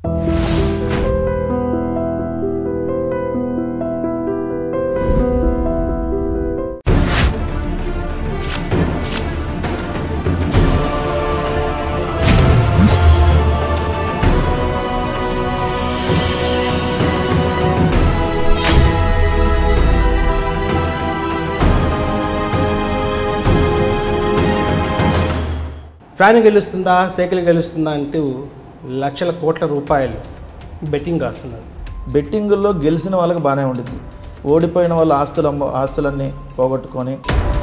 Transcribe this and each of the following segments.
Fan గెలుస్తుందా cycle గెలుస్తుందా అంటూ లక్షల కోట్ల రూపాయలు బెట్టింగ్ కాస్తున్నారు బెట్టింగుల్లో గెలిచిన వాళ్ళకి బాగానే ఉండిద్ది ఓడిపోయిన వాళ్ళ ఆస్తులు అమ్మ ఆస్తులన్నీ పోగొట్టుకొని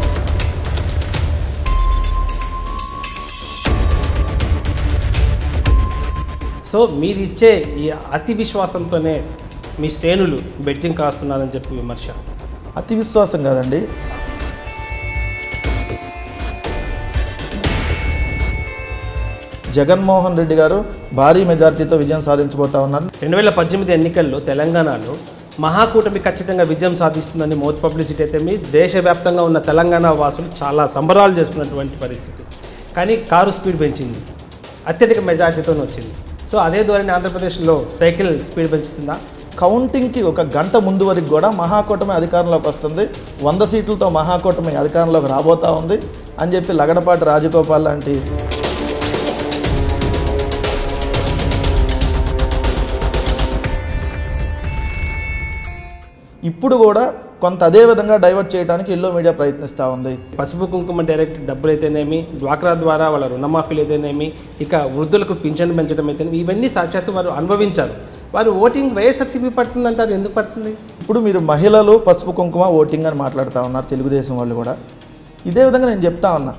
సో మీరు ఇచ్చే ఈ అతి విశ్వాసంతోనే మీ శ్రేణులు బెట్టింగ్ కాస్తున్నారని చెప్పి విమర్శ అతి విశ్వాసం కాదండి జగన్మోహన్ రెడ్డి గారు భారీ మెజారిటీతో విజయం సాధించబోతా ఉన్నారు రెండు వేల పద్దెనిమిది ఎన్నికల్లో తెలంగాణలో మహాకూటమి ఖచ్చితంగా విజయం సాధిస్తుందని మౌత్ పబ్లిసిటీ అయితే మీ దేశవ్యాప్తంగా ఉన్న తెలంగాణ వాసులు చాలా సంబరాలు చేసుకున్నటువంటి పరిస్థితి కానీ కారు స్పీడ్ పెంచింది అత్యధిక మెజారిటీతో వచ్చింది సో అదే ధోరణి ఆంధ్రప్రదేశ్లో సైకిల్ స్పీడ్ పెంచుతుందా కౌంటింగ్కి ఒక గంట ముందు వరకు కూడా మహాకూటమి అధికారంలోకి వస్తుంది వంద సీట్లతో మహాకూటమి అధికారంలోకి రాబోతా ఉంది అని చెప్పి లగడపాటి రాజగోపాల్ లాంటి ఇప్పుడు కూడా కొంత అదే విధంగా డైవర్ట్ చేయడానికి ఎల్లో మీడియా ప్రయత్నిస్తూ ఉంది పసుపు కుంకుమ డైరెక్ట్ డబ్బులు అయితేనేమి డ్వాక్రా ద్వారా వాళ్ళ రుణమాఫీలు అయితేనేమి ఇక వృద్ధులకు పింఛన్ పెంచడం అయితేనేమి ఇవన్నీ సాక్షాత్తు వారు అనుభవించారు వారు ఓటింగ్ వైఎస్ఆర్సీపీ పడుతుందంటారు ఎందుకు పడుతుంది ఇప్పుడు మీరు మహిళలు పసుపు కుంకుమ ఓటింగ్ అని మాట్లాడుతూ ఉన్నారు తెలుగుదేశం వాళ్ళు కూడా ఇదే విధంగా నేను చెప్తా ఉన్నా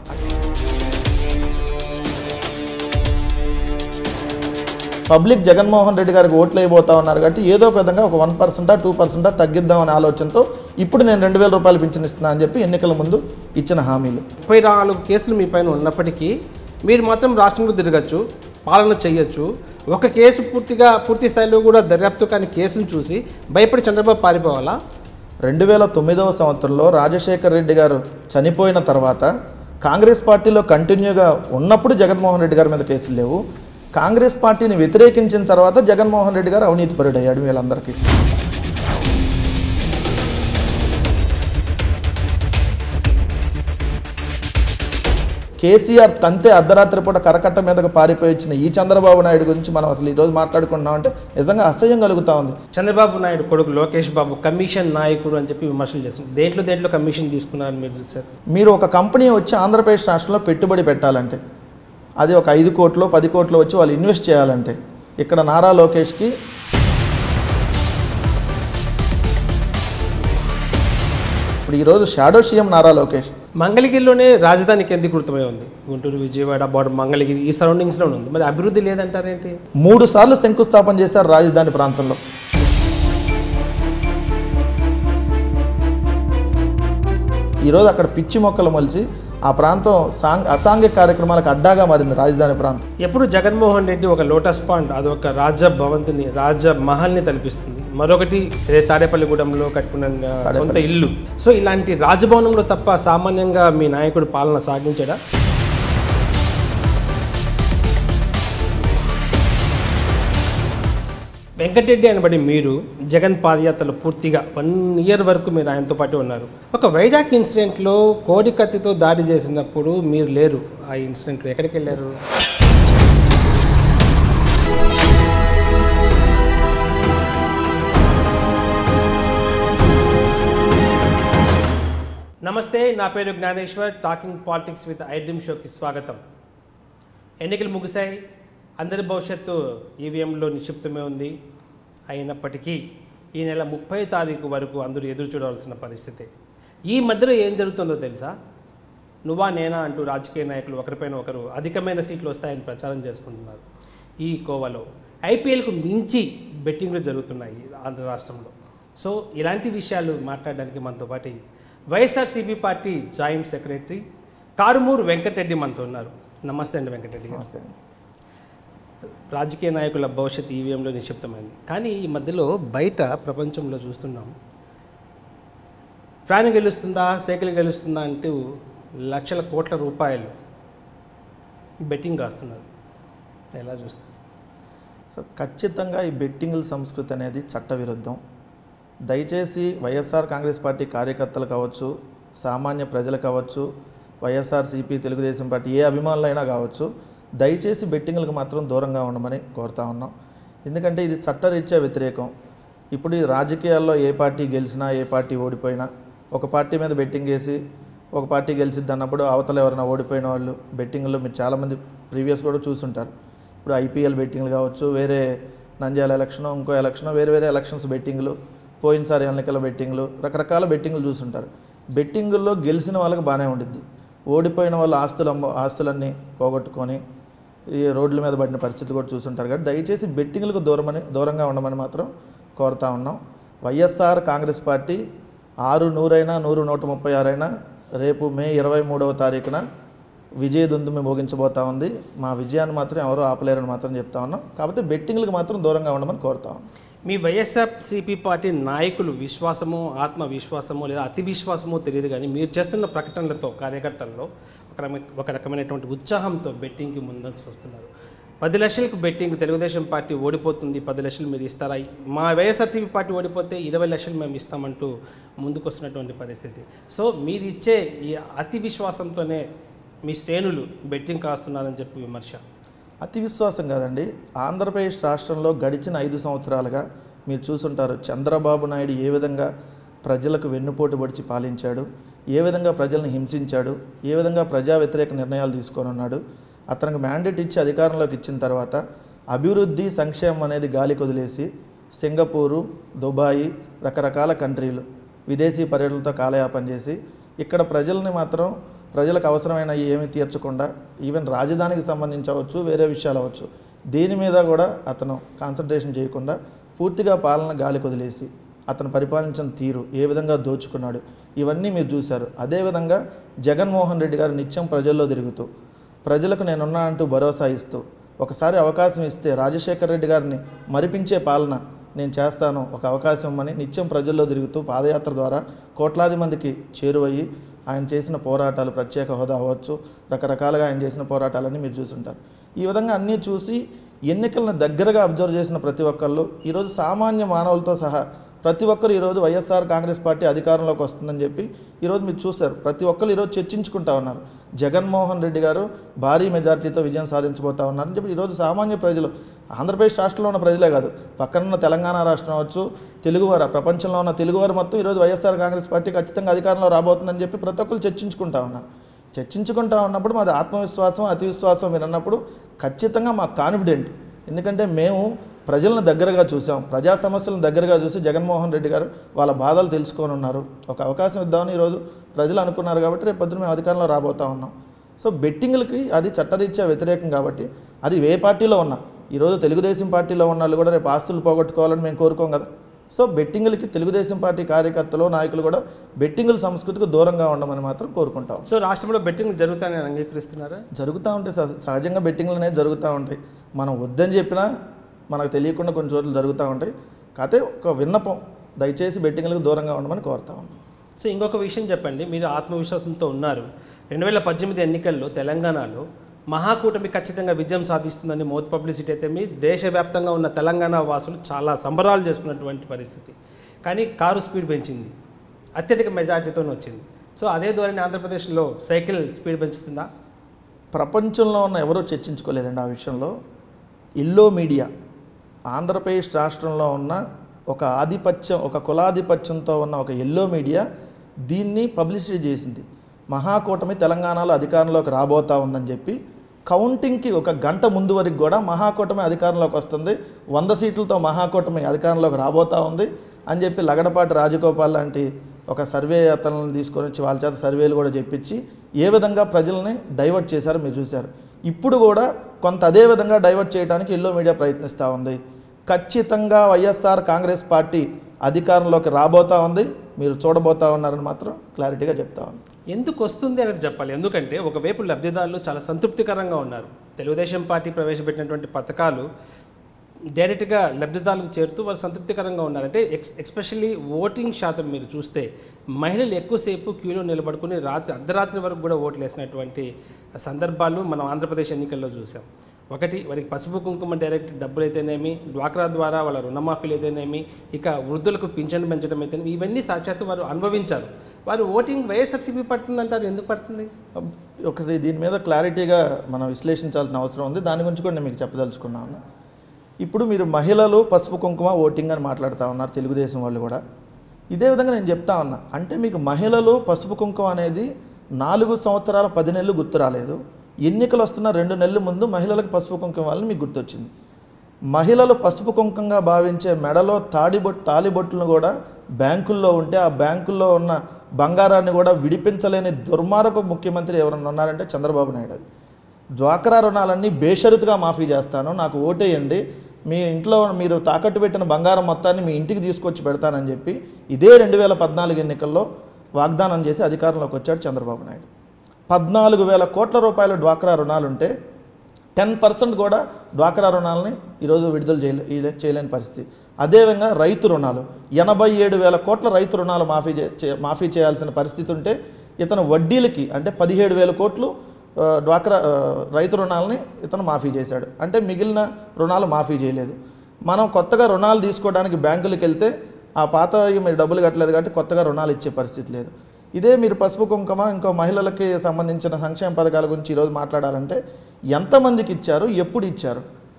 పబ్లిక్ జగన్మోహన్ రెడ్డి గారికి ఓట్లు అయిపోతా ఉన్నారు కాబట్టి ఏదో ఒక విధంగా ఒక వన్ పర్సెంటా టూ పర్సెంటా తగ్గిద్దామనే ఆలోచనతో ఇప్పుడు నేను రెండు వేల రూపాయలు పింఛన్ ఇస్తున్నా అని చెప్పి ఎన్నికల ముందు ఇచ్చిన హామీలు ముప్పై నాలుగు కేసులు మీ పైన ఉన్నప్పటికీ మీరు మాత్రం రాష్ట్రంలో తిరగచ్చు పాలన చేయొచ్చు ఒక కేసు పూర్తిగా పూర్తి స్థాయిలో కూడా దర్యాప్తు కాని కేసును చూసి భయపడి చంద్రబాబు పారిపోవాలా రెండు వేల తొమ్మిదవ సంవత్సరంలో రాజశేఖర్ రెడ్డి గారు చనిపోయిన తర్వాత కాంగ్రెస్ పార్టీలో కంటిన్యూగా ఉన్నప్పుడు జగన్మోహన్ రెడ్డి గారి మీద కేసులు లేవు కాంగ్రెస్ పార్టీని వ్యతిరేకించిన తర్వాత జగన్మోహన్ రెడ్డి గారు అవినీతిపరుడయ్యాడు వీళ్ళందరికీ కేసీఆర్ తంతే అర్ధరాత్రి పూట కరకట్ట మీదకు పారిపోయి వచ్చిన ఈ చంద్రబాబు నాయుడు గురించి మనం అసలు ఈరోజు మాట్లాడుకుంటున్నాం అంటే నిజంగా అసహ్యం కలుగుతా ఉంది చంద్రబాబు నాయుడు కొడుకు లోకేష్ బాబు కమిషన్ నాయకుడు అని చెప్పి విమర్శలు చేస్తున్నారు దేంట్లో దేంట్లో కమిషన్ తీసుకున్నారని మీరు చూసారు మీరు ఒక కంపెనీ వచ్చి ఆంధ్రప్రదేశ్ రాష్ట్రంలో పెట్టుబడి పెట్టాలంటే అది ఒక ఐదు కోట్లు పది కోట్లు వచ్చి వాళ్ళు ఇన్వెస్ట్ చేయాలంటే ఇక్కడ నారా లోకేష్కి ఇప్పుడు ఈరోజు షాడో సీఎం నారా లోకేష్ మంగళగిరిలోనే రాజధాని కేంద్రీకృతమై ఉంది గుంటూరు విజయవాడ బార్డర్ మంగళగిరి ఈ సరౌండింగ్స్లోనే ఉంది మరి అభివృద్ధి లేదంటారేంటి మూడు సార్లు శంకుస్థాపన చేశారు రాజధాని ప్రాంతంలో ఈరోజు అక్కడ పిచ్చి మొక్కలు మొలిచి ఆ ప్రాంతం సాంగ్ అసాంఘిక కార్యక్రమాలకు అడ్డాగా మారింది రాజధాని ప్రాంతం ఎప్పుడు జగన్మోహన్ రెడ్డి ఒక లోటస్ పాండ్ అదొక రాజ భవంతిని రాజ మహల్ని తలపిస్తుంది మరొకటి అదే తాడేపల్లిగూడెంలో కట్టుకున్న ఆ, సొంత ఇల్లు సో ఇలాంటి రాజభవనంలో తప్ప సామాన్యంగా మీ నాయకుడు పాలన సాగించడా వెంకటరెడ్డి అనబడి మీరు జగన్ పాదయాత్రలో పూర్తిగా వన్ ఇయర్ వరకు మీరు ఆయనతో పాటు ఉన్నారు ఒక వైజాగ్ ఇన్సిడెంట్లో కోడి కత్తితో దాడి చేసినప్పుడు మీరు లేరు ఆ ఇన్సిడెంట్లో ఎక్కడికి వెళ్ళారు నమస్తే నా పేరు Gnaneshwar talking politics with iDream షోకి స్వాగతం ఎన్నికలు ముగిశాయి అందరి భవిష్యత్తు ఈవీఎంలో నిక్షిప్తమే ఉంది అయినప్పటికీ ఈ నెల ముప్పై తారీఖు వరకు అందరూ ఎదురు చూడవలసిన పరిస్థితి ఈ మధ్యలో ఏం జరుగుతుందో తెలుసా నువ్వా నేనా అంటూ రాజకీయ నాయకులు ఒకరిపైన ఒకరు అధికమైన సీట్లు వస్తాయని ప్రచారం చేసుకుంటున్నారు ఈ కోవలో ఐపీఎల్కు మించి బెట్టింగ్లు జరుగుతున్నాయి ఆంధ్ర రాష్ట్రంలో సో ఇలాంటి విషయాలు మాట్లాడడానికి మనతో పాటు YSRCP party joint secretary Karumuru Venkata Reddy మనతో ఉన్నారు నమస్తే అండి వెంకటరెడ్డి గారు నమస్తే రాజకీయ నాయకుల భవిష్యత్ ఈవీఎంలో నిక్షిప్తమైంది కానీ ఈ మధ్యలో బయట ప్రపంచంలో చూస్తున్నాం ఫ్యాన్ గెలుస్తుందా సైకిల్ గెలుస్తుందా అంటూ లక్షల కోట్ల రూపాయలు బెట్టింగ్ కాస్తున్నారు ఎలా చూస్తారు సో ఖచ్చితంగా ఈ బెట్టింగుల సంస్కృతి అనేది చట్టవిరుద్ధం దయచేసి వైఎస్ఆర్ కాంగ్రెస్ పార్టీ కార్యకర్తలు కావచ్చు సామాన్య ప్రజలు కావచ్చు వైఎస్ఆర్ సిపి తెలుగుదేశం పార్టీ ఏ అభిమానులైనా కావచ్చు దయచేసి బెట్టింగ్లకు మాత్రం దూరంగా ఉండమని కోరుతా ఉన్నాం ఎందుకంటే ఇది చట్టరీత్యా వ్యతిరేకం ఇప్పుడు ఈ రాజకీయాల్లో ఏ పార్టీ గెలిచినా ఏ పార్టీ ఓడిపోయినా ఒక పార్టీ మీద బెట్టింగ్ వేసి ఒక పార్టీ గెలిచిద్ది అన్నప్పుడు అవతల ఎవరైనా ఓడిపోయిన వాళ్ళు బెట్టింగ్లో మీరు చాలామంది ప్రీవియస్ కూడా చూసుంటారు ఇప్పుడు ఐపీఎల్ బెట్టింగ్లు కావచ్చు వేరే నంద్యాల ఎలక్షన్ ఇంకో ఎలక్షన్ వేరే వేరే ఎలక్షన్స్ బెట్టింగ్లు పోయినసారి ఎన్నికల బెట్టింగ్లు రకరకాల బెట్టింగ్లు చూసుంటారు బెట్టింగుల్లో గెలిచిన వాళ్ళకి బాగానే ఉండిద్ది ఓడిపోయిన వాళ్ళు ఆస్తులు అమ్మ ఆస్తులన్నీ పోగొట్టుకొని ఈ రోడ్ల మీద పడిన పరిస్థితి కూడా చూసుంటారు కాబట్టి దయచేసి బెట్టింగ్లకు దూరమని దూరంగా ఉండమని మాత్రం కోరుతా ఉన్నాం వైఎస్ఆర్ కాంగ్రెస్ పార్టీ ఆరు నూరైనా నూరు నూట ముప్పై ఆరైనా రేపు మే ఇరవై మూడవ తారీఖున విజయ దుందుమి మోగించబోతా ఉంది మా విజయాన్ని మాత్రం ఎవరు ఆపలేరని మాత్రం చెప్తా ఉన్నాం కాకపోతే బెట్టింగ్లకు మాత్రం దూరంగా ఉండమని కోరుతా ఉన్నాం మీ వైఎస్ఆర్సీపీ పార్టీ నాయకులు విశ్వాసమో ఆత్మవిశ్వాసమో లేదా అతి విశ్వాసమో తెలియదు కానీ మీరు చేస్తున్న ప్రకటనలతో కార్యకర్తల్లో ఒక రకమైన ఒక రకమైనటువంటి ఉత్సాహంతో బెట్టింగ్కి ముందంచి వస్తున్నారు పది లక్షలకు బెట్టింగ్ తెలుగుదేశం పార్టీ ఓడిపోతుంది పది లక్షలు మీరు ఇస్తారా మా వైఎస్ఆర్సీపీ పార్టీ ఓడిపోతే ఇరవై లక్షలు మేము ఇస్తామంటూ ముందుకు వస్తున్నటువంటి పరిస్థితి సో మీరు ఇచ్చే ఈ అతి విశ్వాసంతోనే మీ శ్రేణులు బెట్టింగ్ కాస్తున్నారని చెప్పి విమర్శ అతి విశ్వాసం కాదండి ఆంధ్రప్రదేశ్ రాష్ట్రంలో గడిచిన ఐదు సంవత్సరాలుగా మీరు చూసుంటారు చంద్రబాబు నాయుడు ఏ విధంగా ప్రజలకు వెన్నుపోటు పొడిచి పాలించాడు ఏ విధంగా ప్రజలను హింసించాడు ఏ విధంగా ప్రజా వ్యతిరేక నిర్ణయాలు తీసుకొని ఉన్నాడు అతనికి మ్యాండేట్ ఇచ్చి అధికారంలోకి ఇచ్చిన తర్వాత అభివృద్ధి సంక్షేమం అనేది గాలి కొదిలేసి సింగపూరు దుబాయి రకరకాల కంట్రీలు విదేశీ పర్యటనలతో కాలయాపన చేసి ఇక్కడ ప్రజల్ని మాత్రం ప్రజలకు అవసరమైన ఏమీ తీర్చకుండా ఈవెన్ రాజధానికి సంబంధించి అవ్వచ్చు వేరే విషయాలు అవ్వచ్చు దేని మీద కూడా అతను కాన్సన్ట్రేషన్ చేయకుండా పూర్తిగా పాలన గాలి కొదిలేసి అతను పరిపాలించిన తీరు ఏ విధంగా దోచుకున్నాడు ఇవన్నీ మీరు చూశారు అదేవిధంగా జగన్మోహన్ రెడ్డి గారు నిత్యం ప్రజల్లో తిరుగుతూ ప్రజలకు నేనున్నా అంటూ భరోసా ఇస్తూ ఒకసారి అవకాశం ఇస్తే రాజశేఖర్ రెడ్డి గారిని మరిపించే పాలన నేను చేస్తాను ఒక అవకాశం ఇమ్మని నిత్యం ప్రజల్లో తిరుగుతూ పాదయాత్ర ద్వారా కోట్లాది మందికి చేరువయ్యి ఆయన చేసిన పోరాటాలు ప్రత్యేక హోదా అవ్వచ్చు రకరకాలుగా ఆయన చేసిన పోరాటాలన్నీ మీరు చూసుంటారు ఈ విధంగా అన్నీ చూసి ఎన్నికలను దగ్గరగా అబ్జర్వ్ చేసిన ప్రతి ఒక్కళ్ళు ఈరోజు సామాన్య మానవులతో సహా ప్రతి ఒక్కరు ఈరోజు వైఎస్ఆర్ కాంగ్రెస్ పార్టీ అధికారంలోకి వస్తుందని చెప్పి ఈరోజు మీరు చూస్తారు ప్రతి ఒక్కరు ఈరోజు చర్చించుకుంటా ఉన్నారు జగన్మోహన్ రెడ్డి గారు భారీ మెజారిటీతో విజయం సాధించబోతా ఉన్నారని చెప్పి ఈరోజు సామాన్య ప్రజలు ఆంధ్రప్రదేశ్ రాష్ట్రంలో ఉన్న ప్రజలే కాదు పక్కనున్న తెలంగాణ రాష్ట్రం అవచ్చు తెలుగువారు ప్రపంచంలో ఉన్న తెలుగువారు మొత్తం ఈరోజు వైఎస్ఆర్ కాంగ్రెస్ పార్టీ ఖచ్చితంగా అధికారంలో రాబోతుందని చెప్పి ప్రతి ఒక్కరు చర్చించుకుంటా ఉన్నారు చర్చించుకుంటా ఉన్నప్పుడు మాది ఆత్మవిశ్వాసం అతి విశ్వాసం మీరు అన్నప్పుడు ఖచ్చితంగా మాకు కాన్ఫిడెంట్ ఎందుకంటే మేము ప్రజలను దగ్గరగా చూసాం ప్రజా సమస్యలను దగ్గరగా చూసి జగన్మోహన్ రెడ్డి గారు వాళ్ళ బాధలు తెలుసుకొని ఉన్నారు ఒక అవకాశం ఇద్దామని ఈరోజు ప్రజలు అనుకున్నారు కాబట్టి రేపు పొద్దున మేము అధికారంలో రాబోతా ఉన్నాం సో బెట్టింగ్లకి అది చట్టరీత్యా వ్యతిరేకం కాబట్టి అది ఏ పార్టీలో ఉన్నా ఈరోజు తెలుగుదేశం పార్టీలో ఉన్న వాళ్ళు కూడా రేపు ఆస్తులు పోగొట్టుకోవాలని మేము కోరుకోం కదా సో బెట్టింగ్లకి తెలుగుదేశం పార్టీ కార్యకర్తలు నాయకులు కూడా బెట్టింగుల సంస్కృతికి దూరంగా ఉండమని మాత్రం కోరుకుంటాం సో రాష్ట్రంలో బెట్టింగ్ జరుగుతాయని అంగీకరిస్తున్నారా జరుగుతూ ఉంటాయి సహ- సహజంగా బెట్టింగ్లు అనేవి జరుగుతూ ఉంటాయి మనం వద్దని చెప్పినా మనకు తెలియకుండా కొన్ని చోట్ల జరుగుతూ ఉంటాయి కాకపోతే ఒక విన్నపం దయచేసి బెట్టింగ్లకు దూరంగా ఉండమని కోరుతా ఉన్నాం సో ఇంకొక విషయం చెప్పండి మీరు ఆత్మవిశ్వాసంతో ఉన్నారు రెండు వేల పద్దెనిమిది ఎన్నికల్లో తెలంగాణలో మహాకూటమి ఖచ్చితంగా విజయం సాధిస్తుందని మౌత్ పబ్లిసిటీ అయితే మీ దేశవ్యాప్తంగా ఉన్న తెలంగాణ వాసులు చాలా సంబరాలు చేసుకున్నటువంటి పరిస్థితి కానీ కారు స్పీడ్ పెంచింది అత్యధిక మెజార్టీతో వచ్చింది సో అదే ధోరణి ఆంధ్రప్రదేశ్లో సైకిల్ స్పీడ్ పెంచుతుందా ప్రపంచంలో ఉన్న ఎవరూ చర్చించుకోలేదండి ఆ విషయంలో ఎల్లో మీడియా ఆంధ్రప్రదేశ్ రాష్ట్రంలో ఉన్న ఒక ఆధిపత్యం ఒక కులాధిపత్యంతో ఉన్న ఒక ఎల్లో మీడియా దీన్ని పబ్లిసిటీ చేసింది మహాకూటమి తెలంగాణలో అధికారంలోకి రాబోతా ఉందని చెప్పి కౌంటింగ్కి ఒక గంట ముందు వరకు కూడా మహాకూటమి అధికారంలోకి వస్తుంది వంద సీట్లతో మహాకూటమి అధికారంలోకి రాబోతా ఉంది అని చెప్పి లగడపాటి రాజగోపాల్ లాంటి ఒక సర్వే అతలను తీసుకొని వచ్చి వాళ్ళ చేత సర్వేలు కూడా చెప్పించి ఏ విధంగా ప్రజల్ని డైవర్ట్ చేశారో మీరు చూశారు ఇప్పుడు కూడా కొంత అదే విధంగా డైవర్ట్ చేయడానికి ఎల్లో మీడియా ప్రయత్నిస్తూ ఉంది ఖచ్చితంగా వైఎస్ఆర్ కాంగ్రెస్ పార్టీ అధికారంలోకి రాబోతా ఉంది మీరు చూడబోతా ఉన్నారని మాత్రం క్లారిటీగా చెప్తా ఉంది ఎందుకు వస్తుంది అనేది చెప్పాలి ఎందుకంటే ఒకవైపు లబ్ధిదారులు చాలా సంతృప్తికరంగా ఉన్నారు తెలుగుదేశం పార్టీ ప్రవేశపెట్టినటువంటి పథకాలు డైరెక్ట్గా లబ్ధిదారులకు చేరుతూ వాళ్ళు సంతృప్తికరంగా ఉన్నారు అంటే ఎక్స్ ఎక్స్పెషల్లీ ఓటింగ్ శాతం మీరు చూస్తే మహిళలు ఎక్కువసేపు క్యూలో నిలబడుకుని రాత్రి అర్ధరాత్రి వరకు కూడా ఓట్లు వేసినటువంటి సందర్భాలు మనం ఆంధ్రప్రదేశ్ ఎన్నికల్లో చూసాం ఒకటి వారికి పసుపు కుంకుమ డైరెక్ట్ డబ్బులు అయితేనేమి డ్వాక్రా ద్వారా వాళ్ళ రుణమాఫీలు అయితేనేమి ఇక వృద్ధులకు పింఛన్ పెంచడం అయితేనేమి ఇవన్నీ సాక్షాత్తు వారు అనుభవించారు వారు ఓటింగ్ వైఎస్ఆర్సీపీ పడుతుందంటారు ఎందుకు పడుతుంది ఒకసారి దీని మీద క్లారిటీగా మనం విశ్లేషించాల్సిన అవసరం ఉంది దాని గురించి కూడా నేను మీకు చెప్పదలుచుకున్నాను ఇప్పుడు మీరు మహిళలు పసుపు కుంకుమ ఓటింగ్ అని మాట్లాడుతూ ఉన్నారు తెలుగుదేశం వాళ్ళు కూడా ఇదే విధంగా నేను చెప్తా ఉన్నా అంటే మీకు మహిళలు పసుపు కుంకుమ అనేది నాలుగు సంవత్సరాల పది నెలలు గుర్తు రాలేదు ఎన్నికలు వస్తున్న రెండు నెలల ముందు మహిళలకు పసుపు కుంకుమ వాళ్ళని మీకు గుర్తొచ్చింది మహిళలు పసుపు కుంకంగా భావించే మెడలో తాడిబొట్ తాలిబొట్టులను కూడా బ్యాంకుల్లో ఉంటే ఆ బ్యాంకుల్లో ఉన్న బంగారాన్ని కూడా విడిపించలేని దుర్మార్గ ముఖ్యమంత్రి ఎవరన్నా ఉన్నారంటే చంద్రబాబు నాయుడు అది డ్వాక్రా రుణాలన్నీ బేషరతుగా మాఫీ చేస్తాను నాకు ఓటేయండి మీ ఇంట్లో మీరు తాకట్టు పెట్టిన బంగారం మొత్తాన్ని మీ ఇంటికి తీసుకొచ్చి పెడతానని చెప్పి ఇదే రెండు వేల పద్నాలుగు ఎన్నికల్లో వాగ్దానం చేసి అధికారంలోకి వచ్చాడు చంద్రబాబు నాయుడు పద్నాలుగు వేల కోట్ల రూపాయల డ్వాక్రా రుణాలుంటే టెన్ పర్సెంట్ కూడా డ్వాక్రా రుణాలని ఈరోజు విడుదల చేయలే ఈ- చేయలేని పరిస్థితి అదేవిధంగా రైతు రుణాలు ఎనభై ఏడు వేల కోట్ల రైతు రుణాలు మాఫీ చే- చే- మాఫీ చేయాల్సిన పరిస్థితి ఉంటే ఇతను వడ్డీలకి అంటే పదిహేడు వేల కోట్లు ఆ, డ్వాక్రా ఆ, రైతు రుణాలని ఇతను మాఫీ చేశాడు అంటే మిగిలిన రుణాలు మాఫీ చేయలేదు మనం కొత్తగా రుణాలు తీసుకోవడానికి బ్యాంకులకు వెళ్తే ఆ పాత మీరు డబ్బులు కట్టలేదు కాబట్టి కొత్తగా రుణాలు ఇచ్చే పరిస్థితి లేదు ఇదే మీరు పసుపు కుంకుమ ఇంకో మహిళలకి సంబంధించిన సంక్షేమ పథకాల గురించి ఈరోజు మాట్లాడాలంటే ఎంతమందికి ఇచ్చారు ఎప్పుడు ఇచ్చారు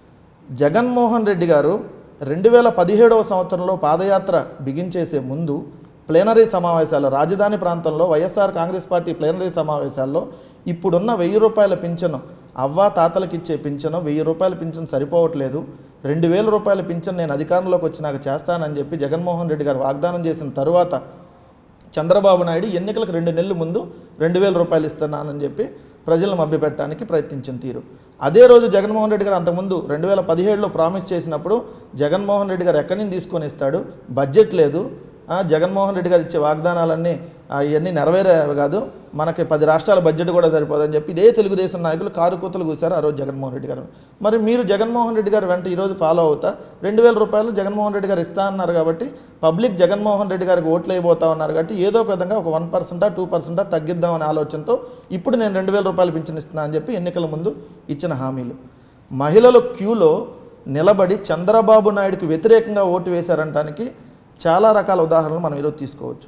జగన్మోహన్ రెడ్డి గారు రెండు వేల పదిహేడవ సంవత్సరంలో పాదయాత్ర బిగించేసే ముందు ప్లేనరీ సమావేశాలు రాజధాని ప్రాంతంలో వైఎస్ఆర్ కాంగ్రెస్ పార్టీ ప్లేనరీ సమావేశాల్లో ఇప్పుడున్న వెయ్యి రూపాయల పింఛను అవ్వ తాతలకు ఇచ్చే పింఛను వెయ్యి రూపాయల పింఛను సరిపోవట్లేదు రెండు వేల రూపాయల పింఛను నేను అధికారంలోకి వచ్చినాక చేస్తానని చెప్పి జగన్మోహన్ రెడ్డి గారు వాగ్దానం చేసిన తరువాత చంద్రబాబు నాయుడు ఎన్నికలకు రెండు నెలల ముందు రెండు వేల రూపాయలు ఇస్తున్నానని చెప్పి ప్రజలను మభ్యపెట్టడానికి ప్రయత్నించిన తీరు అదే రోజు జగన్మోహన్ రెడ్డి గారు అంతకుముందు రెండు వేల పదిహేడులో ప్రామిస్ చేసినప్పుడు జగన్మోహన్ రెడ్డి గారు ఎక్కడి నుంచి తీసుకొని ఇస్తాడు బడ్జెట్ లేదు ఆ, జగన్మోహన్ రెడ్డి గారు ఇచ్చే వాగ్దానాలన్నీ ఆ, ఇవన్నీ నెరవేరేవి కాదు మనకి పది రాష్ట్రాల బడ్జెట్ కూడా సరిపోదని చెప్పి ఇదే తెలుగుదేశం నాయకులు కారు కూతలు కూశారు ఆ రోజు జగన్మోహన్ రెడ్డి గారు మరి మీరు జగన్మోహన్ రెడ్డి గారు వెంట ఈరోజు ఫాలో అవుతా రెండు వేల రూపాయలు జగన్మోహన్ రెడ్డి గారు ఇస్తా అన్నారు కాబట్టి పబ్లిక్ జగన్మోహన్ రెడ్డి గారికి ఓట్లు అయిపోతా ఉన్నారు కాబట్టి ఏదో ఒక విధంగా ఒక వన్ పర్సెంటా టూ పర్సెంటా తగ్గిద్దామనే ఆలోచనతో ఇప్పుడు నేను రెండు వేల రూపాయలు పింఛన్ ఇస్తున్నా అని చెప్పి ఎన్నికల ముందు ఇచ్చిన హామీలు మహిళలు క్యూలో నిలబడి చంద్రబాబు నాయుడుకి వ్యతిరేకంగా ఓటు వేశారంటానికి చాలా రకాల ఉదాహరణలు మనం ఈరోజు తీసుకోవచ్చు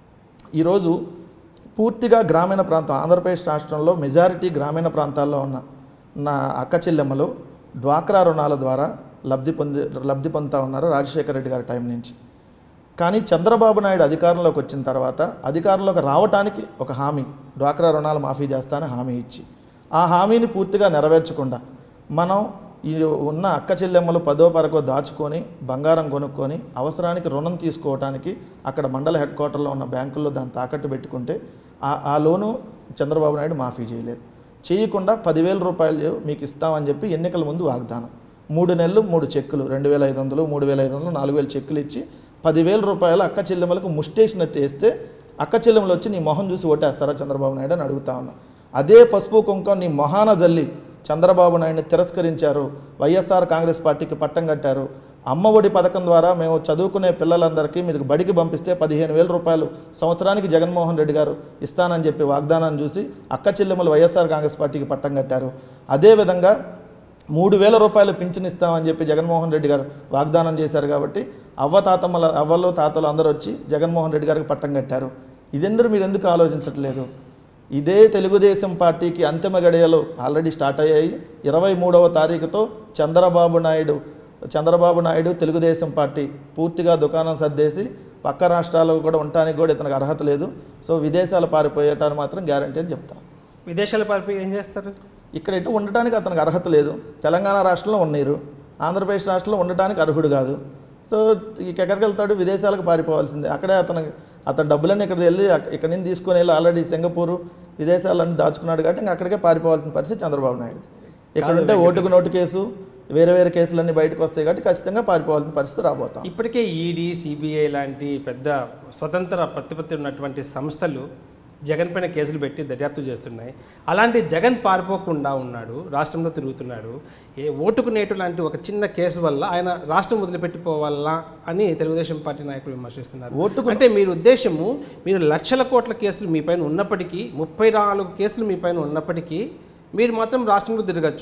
ఈరోజు పూర్తిగా గ్రామీణ ప్రాంతం ఆంధ్రప్రదేశ్ రాష్ట్రంలో మెజారిటీ గ్రామీణ ప్రాంతాల్లో ఉన్న నా అక్క చెల్లెమ్మలు డ్వాక్రా రుణాల ద్వారా లబ్ధి పొంది లబ్ధి పొందుతా ఉన్నారు రాజశేఖర రెడ్డి గారి టైం నుంచి కానీ చంద్రబాబు నాయుడు అధికారంలోకి వచ్చిన తర్వాత అధికారంలోకి రావటానికి ఒక హామీ డ్వాక్రా రుణాలు మాఫీ చేస్తానని హామీ ఇచ్చి ఆ హామీని పూర్తిగా నెరవేర్చకుండా మనం ఈ ఉన్న అక్క చెల్లెమ్మలు పదో పరకో దాచుకొని బంగారం కొనుక్కొని అవసరానికి రుణం తీసుకోవటానికి అక్కడ మండల హెడ్ క్వార్టర్లో ఉన్న బ్యాంకుల్లో దాన్ని తాకట్టు పెట్టుకుంటే ఆ ఆ లోను చంద్రబాబు నాయుడు మాఫీ చేయలేదు చేయకుండా పదివేల రూపాయలు మీకు ఇస్తామని చెప్పి ఎన్నికల ముందు వాగ్దానం మూడు నెలలు మూడు చెక్కులు రెండు వేల ఐదు వందలు మూడు వేల ఐదు వందలు నాలుగు వేల చెక్కులు ఇచ్చి పదివేల రూపాయలు అక్క చెల్లెమ్మలకు ముష్టేసినట్టు వేస్తే అక్క చెల్లెమ్మలు వచ్చి నీ మొహం చూసి ఓటేస్తారా చంద్రబాబు నాయుడు అని అడుగుతా ఉన్నా అదే పసుపు కుంకం నీ మొహాన జల్లి చంద్రబాబు నాయుడిని తిరస్కరించారు వైఎస్ఆర్ కాంగ్రెస్ పార్టీకి పట్టం కట్టారు అమ్మ ఒడి పథకం ద్వారా మేము చదువుకునే పిల్లలందరికీ మీరు బడికి పంపిస్తే పదిహేను వేల రూపాయలు సంవత్సరానికి జగన్మోహన్ రెడ్డి గారు ఇస్తానని చెప్పి వాగ్దానాన్ని చూసి అక్క చెల్లెమ్మలు వైఎస్ఆర్ కాంగ్రెస్ పార్టీకి పట్టం కట్టారు అదేవిధంగా మూడు వేల రూపాయలు పింఛన్ ఇస్తామని చెప్పి జగన్మోహన్ రెడ్డి గారు వాగ్దానం చేశారు కాబట్టి అవ్వ తాతమ్మల అవ్వలు తాతలు అందరూ వచ్చి జగన్మోహన్ రెడ్డి గారికి పట్టం కట్టారు ఇదెందరూ మీరు ఎందుకు ఆలోచించట్లేదు ఇదే తెలుగుదేశం పార్టీకి అంతిమ గడియలు ఆల్రెడీ స్టార్ట్ అయ్యాయి ఇరవై మూడవ తారీఖుతో చంద్రబాబు నాయుడు చంద్రబాబు నాయుడు తెలుగుదేశం పార్టీ పూర్తిగా దుకాణం సర్దేసి పక్క రాష్ట్రాల్లో కూడా ఉండటానికి కూడా ఇతనికి అర్హత లేదు సో విదేశాలు పారిపోయేటాన్ని మాత్రం గ్యారంటీ అని చెప్తాను విదేశాల పారిపోయి ఏం చేస్తారు ఇక్కడ ఎటు ఉండటానికి అతనికి అర్హత లేదు తెలంగాణ రాష్ట్రంలో ఉన్నారు ఆంధ్రప్రదేశ్ రాష్ట్రంలో ఉండటానికి అర్హుడు కాదు సో ఇక ఎక్కడికి వెళ్తాడు విదేశాలకు పారిపోవాల్సిందే అక్కడే అతను అతను డబ్బులన్నీ ఇక్కడ వెళ్ళి అక్క- ఇక్కడ నుంచి తీసుకొని వెళ్ళి ఆల్రెడీ సింగపూర్ విదేశాలన్నీ దాచుకున్నాడు కాబట్టి ఇంకా అక్కడికే పారిపోవాల్సిన పరిస్థితి చంద్రబాబు నాయుడు ఇక్కడ ఉంటే ఓటుకు నోటు కేసు వేరే వేరే కేసులన్నీ బయటకు వస్తాయి కాబట్టి ఖచ్చితంగా పారిపోవాల్సిన పరిస్థితి రాబోతాం ఇప్పటికే ఈడీ సిబిఐ లాంటి పెద్ద స్వతంత్ర ప్రతిపత్తి ఉన్నటువంటి సంస్థలు జగన్ పైన కేసులు పెట్టి దర్యాప్తు చేస్తున్నాయి అలాంటి జగన్ పారిపోకుండా ఉన్నాడు రాష్ట్రంలో తిరుగుతున్నాడు ఏ ఓటుకు నేటు లాంటి ఒక చిన్న కేసు వల్ల ఆయన రాష్ట్రం వదిలిపెట్టిపోవాలా అని తెలుగుదేశం పార్టీ నాయకులు విమర్శిస్తున్నారు ఓటుకు అంటే మీరు ఉద్దేశము మీరు లక్షల కోట్ల కేసులు మీ పైన ఉన్నప్పటికీ ముప్పై నాలుగు కేసులు మీ పైన ఉన్నప్పటికీ మీరు మాత్రం రాష్ట్రంలో తిరగచ్చు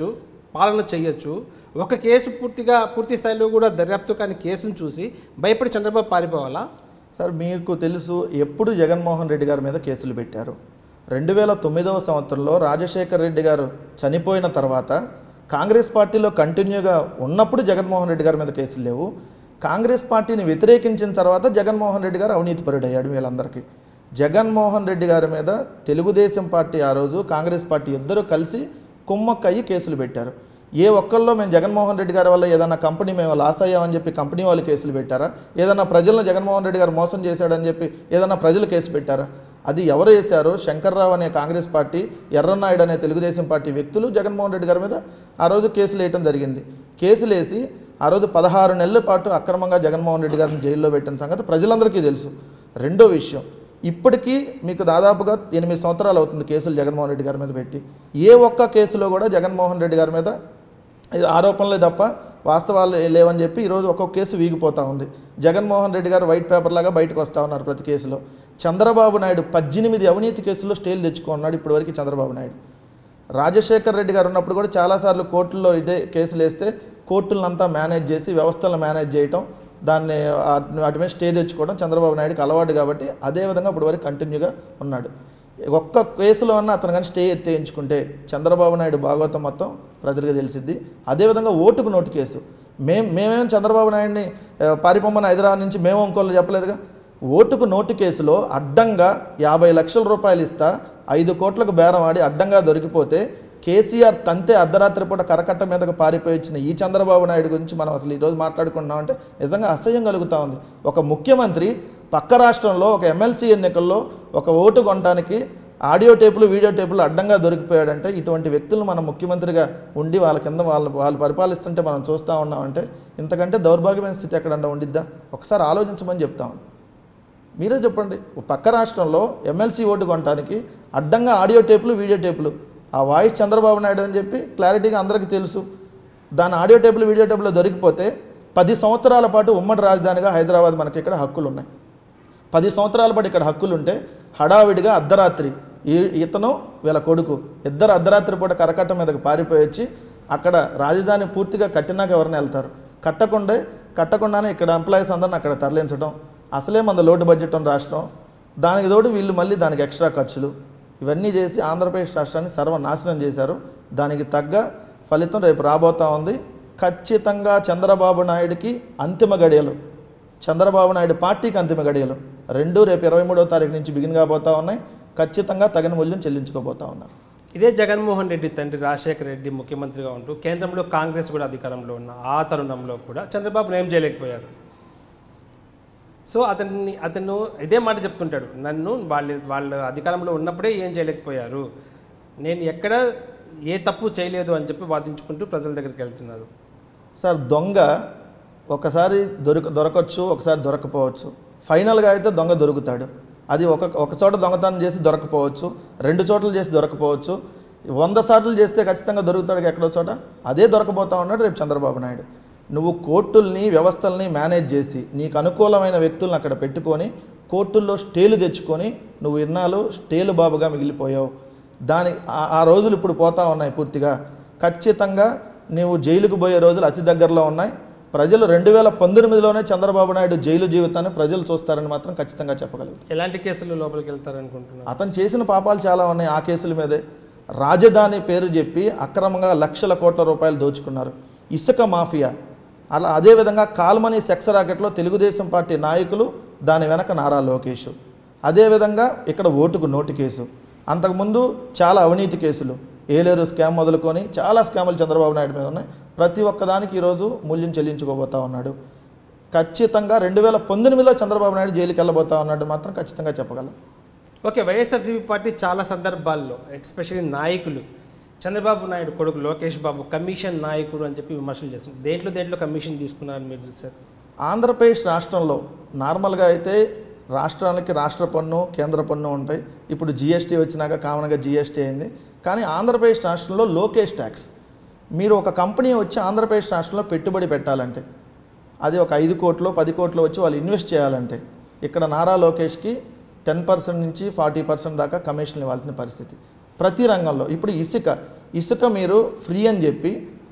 పాలన చేయొచ్చు ఒక కేసు పూర్తిగా పూర్తి స్థాయిలో కూడా దర్యాప్తు కాని కేసును చూసి భయపడి చంద్రబాబు పారిపోవాలా సార్ మీకు తెలుసు ఎప్పుడు జగన్మోహన్ రెడ్డి గారి మీద కేసులు పెట్టారు రెండు వేల తొమ్మిదవ సంవత్సరంలో రాజశేఖర్ రెడ్డి గారు చనిపోయిన తర్వాత కాంగ్రెస్ పార్టీలో కంటిన్యూగా ఉన్నప్పుడు జగన్మోహన్ రెడ్డి గారి మీద కేసులు లేవు కాంగ్రెస్ పార్టీని వ్యతిరేకించిన తర్వాత జగన్మోహన్ రెడ్డి గారు అవినీతిపరుడయ్యాడు వీళ్ళందరికీ జగన్మోహన్ రెడ్డి గారి మీద తెలుగుదేశం పార్టీ ఆ రోజు కాంగ్రెస్ పార్టీ ఇద్దరు కలిసి కుమ్మక్కయ్యి కేసులు పెట్టారు ఏ ఒక్కళ్ళలో మేము జగన్మోహన్ రెడ్డి గారి వల్ల ఏదైనా కంపెనీ మేము లాస్ అయ్యామని చెప్పి కంపెనీ వాళ్ళు కేసులు పెట్టారా ఏదైనా ప్రజలను జగన్మోహన్ రెడ్డి గారు మోసం చేశాడని చెప్పి ఏదైనా ప్రజలు కేసు పెట్టారా అది ఎవరు వేశారో శంకర్రావు అనే కాంగ్రెస్ పార్టీ ఎర్రనాయుడు అనే తెలుగుదేశం పార్టీ వ్యక్తులు జగన్మోహన్ రెడ్డి గారి మీద ఆ రోజు కేసులు వేయటం జరిగింది కేసులు వేసి ఆ రోజు పదహారు నెలల పాటు అక్రమంగా జగన్మోహన్ రెడ్డి గారిని జైల్లో పెట్టిన సంగతి ప్రజలందరికీ తెలుసు రెండో విషయం ఇప్పటికీ మీకు దాదాపుగా ఎనిమిది సంవత్సరాలు అవుతుంది కేసులు జగన్మోహన్ రెడ్డి గారి మీద పెట్టి ఏ ఒక్క కేసులో కూడా జగన్మోహన్ రెడ్డి గారి మీద ఇది ఆరోపణలే తప్ప వాస్తవాలు లేవని చెప్పి ఈరోజు ఒక్కొక్క కేసు వీగిపోతూ ఉంది జగన్మోహన్ రెడ్డి గారు వైట్ పేపర్ లాగా బయటకు వస్తూ ఉన్నారు ప్రతి కేసులో చంద్రబాబు నాయుడు పద్దెనిమిది అవినీతి కేసుల్లో స్టేలు తెచ్చుకున్నాడు ఇప్పటివరకు చంద్రబాబు నాయుడు రాజశేఖర్ రెడ్డి గారు ఉన్నప్పుడు కూడా చాలాసార్లు కోర్టుల్లో ఇదే కేసులు వేస్తే కోర్టులంతా మేనేజ్ చేసి వ్యవస్థలను మేనేజ్ చేయటం దాన్ని ఆ- వాటి మీద స్టే తెచ్చుకోవడం చంద్రబాబు నాయుడుకి అలవాటు కాబట్టి అదే విధంగా ఇప్పుడు వరకు కంటిన్యూగా ఉన్నాడు ఒక్క కేసులో అన్న అతను కానీ స్టే ఎత్తేయించుకుంటే చంద్రబాబు నాయుడు భాగవతం మొత్తం ప్రజలకు తెలిసిద్ది అదేవిధంగా ఓటుకు నోటు కేసు మేం మేమేం చంద్రబాబు నాయుడిని ఆ, పారిపోమ్మని హైదరాబాద్ నుంచి మేము ఇంకోళ్ళు చెప్పలేదుగా ఓటుకు నోటు కేసులో అడ్డంగా యాభై లక్షల రూపాయలు ఇస్తా ఐదు కోట్లకు బేరం ఆడి అడ్డంగా దొరికిపోతే కేసీఆర్ తంతే అర్ధరాత్రి పూట కరకట్ట మీదకు పారిపోయి వచ్చిన ఈ చంద్రబాబు నాయుడు గురించి మనం అసలు ఈరోజు మాట్లాడుకుంటున్నామంటే నిజంగా అసహ్యం కలుగుతూ ఉంది ఒక ముఖ్యమంత్రి పక్క రాష్ట్రంలో ఒక ఎమ్మెల్సీ ఎన్నికల్లో ఒక ఓటు కొనడానికి ఆడియో టేపులు వీడియో టేపులు అడ్డంగా దొరికిపోయాడంటే ఇటువంటి వ్యక్తులు మనం ముఖ్యమంత్రిగా ఉండి వాళ్ళ కింద వాళ్ళు వాళ్ళు పరిపాలిస్తుంటే మనం చూస్తూ ఉన్నామంటే ఇంతకంటే దౌర్భాగ్యమైన స్థితి ఎక్కడన్నా ఉండిద్దా ఒకసారి ఆలోచించమని చెప్తాం మీరే చెప్పండి ఓ పక్క రాష్ట్రంలో ఎమ్మెల్సీ ఓటు కొనడానికి అడ్డంగా ఆడియో టేపులు వీడియో టేపులు ఆ వాయిస్ చంద్రబాబు నాయుడు అని చెప్పి క్లారిటీగా అందరికీ తెలుసు దాని ఆడియో టేపులు వీడియో టేపులు దొరికిపోతే పది సంవత్సరాల పాటు ఉమ్మడి రాజధానిగా హైదరాబాద్ మనకి ఇక్కడ హక్కులు ఉన్నాయి పది సంవత్సరాల పాటు ఇక్కడ హక్కులు ఉంటే హడావిడిగా అర్ధరాత్రి ఈ ఇతను వీళ్ళ కొడుకు ఇద్దరు అర్ధరాత్రి పూట కరకట్ట మీదకి పారిపోయి వచ్చి అక్కడ రాజధాని పూర్తిగా కట్టినాక ఎవరిని వెళ్తారు కట్టకుండే కట్టకుండానే ఇక్కడ ఎంప్లాయీస్ అందరిని అక్కడ తరలించడం అసలే మన లోటు బడ్జెట్ ఉన్న రాష్ట్రం దానికి తోడు వీళ్ళు మళ్ళీ దానికి ఎక్స్ట్రా ఖర్చులు ఇవన్నీ చేసి ఆంధ్రప్రదేశ్ రాష్ట్రాన్ని సర్వనాశనం చేశారు దానికి తగ్గ ఫలితం రేపు రాబోతా ఉంది ఖచ్చితంగా చంద్రబాబు నాయుడికి అంతిమ గడియలు చంద్రబాబు నాయుడు పార్టీకి అంతిమ గడియలు రెండు రేపు ఇరవై మూడో తారీఖు నుంచి బిగిన్ కాబోతా ఉన్నాయి ఖచ్చితంగా తగిన మూల్యం చెల్లించుకోబోతా ఉన్నారు ఇదే జగన్మోహన్ రెడ్డి తండ్రి రాజశేఖర రెడ్డి ముఖ్యమంత్రిగా ఉంటూ కేంద్రంలో కాంగ్రెస్ కూడా అధికారంలో ఉన్న ఆ తరుణంలో కూడా చంద్రబాబును ఏం చేయలేకపోయారు సో అతన్ని అతను ఇదే మాట చెప్తుంటాడు నన్ను వాళ్ళ వాళ్ళ అధికారంలో ఉన్నప్పుడే ఏం చేయలేకపోయారు నేను ఎక్కడ ఏ తప్పు చేయలేదు అని చెప్పి వాదించుకుంటూ ప్రజల దగ్గరికి వెళ్తున్నారు సార్ దొంగ ఒకసారి దొరక దొరకచ్చు ఒకసారి దొరకపోవచ్చు ఫైనల్గా అయితే దొంగ దొరుకుతాడు అది ఒక ఒక చోట దొంగతనం చేసి దొరకపోవచ్చు రెండు చోట్ల చేసి దొరకపోవచ్చు వంద సార్లు చేస్తే ఖచ్చితంగా దొరుకుతాడు ఎక్కడో చోట అదే దొరకబోతా ఉన్నాడు రేపు చంద్రబాబు నాయుడు నువ్వు కోర్టుల్ని వ్యవస్థల్ని మేనేజ్ చేసి నీకు అనుకూలమైన వ్యక్తులను అక్కడ పెట్టుకొని కోర్టుల్లో స్టేలు తెచ్చుకొని నువ్వు ఇన్నాళ్ళు స్టేలు బాబుగా మిగిలిపోయావు దాని ఆ- ఆ రోజులు ఇప్పుడు పోతా ఉన్నాయి పూర్తిగా ఖచ్చితంగా నీవు జైలుకు పోయే రోజులు అతి దగ్గరలో ఉన్నాయి ప్రజలు రెండు వేల పంతొమ్మిదిలోనే చంద్రబాబు నాయుడు జైలు జీవితాన్ని ప్రజలు చూస్తారని మాత్రం ఖచ్చితంగా చెప్పగలరు ఎలాంటి కేసులు లోపలికి వెళ్తారనుకుంటున్నారు అతను చేసిన పాపాలు చాలా ఉన్నాయి ఆ కేసుల మీదే రాజధాని పేరు చెప్పి అక్రమంగా లక్షల కోట్ల రూపాయలు దోచుకున్నారు ఇసుక మాఫియా అలా అదేవిధంగా కాల్మనీ సెక్స్ రాకెట్లో తెలుగుదేశం పార్టీ నాయకులు దాని వెనక నారా లోకేష్ అదేవిధంగా ఇక్కడ ఓటుకు నోటు కేసు అంతకుముందు చాలా అవినీతి కేసులు ఏలేరు స్కామ్ మొదలుకొని చాలా స్కాములు చంద్రబాబు నాయుడు మీద ఉన్నాయి ప్రతి ఒక్కదానికి ఈరోజు మూల్యం చెల్లించుకోబోతా ఉన్నాడు ఖచ్చితంగా రెండు వేల పంతొమ్మిదిలో చంద్రబాబు నాయుడు జైలుకి వెళ్ళబోతా ఉన్నాడు మాత్రం ఖచ్చితంగా చెప్పగలం ఓకే వైఎస్ఆర్సీపీ పార్టీ చాలా సందర్భాల్లో ఎస్పెషల్లీ నాయకులు చంద్రబాబు నాయుడు కొడుకు లోకేష్ బాబు కమిషన్ నాయకుడు అని చెప్పి విమర్శలు చేస్తున్నారు దేంట్లో దేంట్లో కమిషన్ తీసుకున్నారని మీరు చూసారు ఆంధ్రప్రదేశ్ రాష్ట్రంలో నార్మల్గా అయితే రాష్ట్రానికి రాష్ట్ర పన్ను కేంద్ర పన్ను ఉంటాయి ఇప్పుడు జిఎస్టీ వచ్చినాక కామన్గా జిఎస్టీ అయింది కానీ ఆంధ్రప్రదేశ్ రాష్ట్రంలో లోకేష్ ట్యాక్స్ మీరు ఒక కంపెనీ వచ్చి ఆంధ్రప్రదేశ్ రాష్ట్రంలో పెట్టుబడి పెట్టాలంటే అది ఒక ఐదు కోట్లు పది కోట్లు వచ్చి వాళ్ళు ఇన్వెస్ట్ చేయాలంటే ఇక్కడ నారా లోకేష్కి టెన్ పర్సెంట్ నుంచి ఫార్టీ పర్సెంట్ దాకా కమిషన్లు ఇవ్వాల్సిన పరిస్థితి ప్రతి రంగంలో ఇప్పుడు ఇసుక ఇసుక మీరు ఫ్రీ అని చెప్పి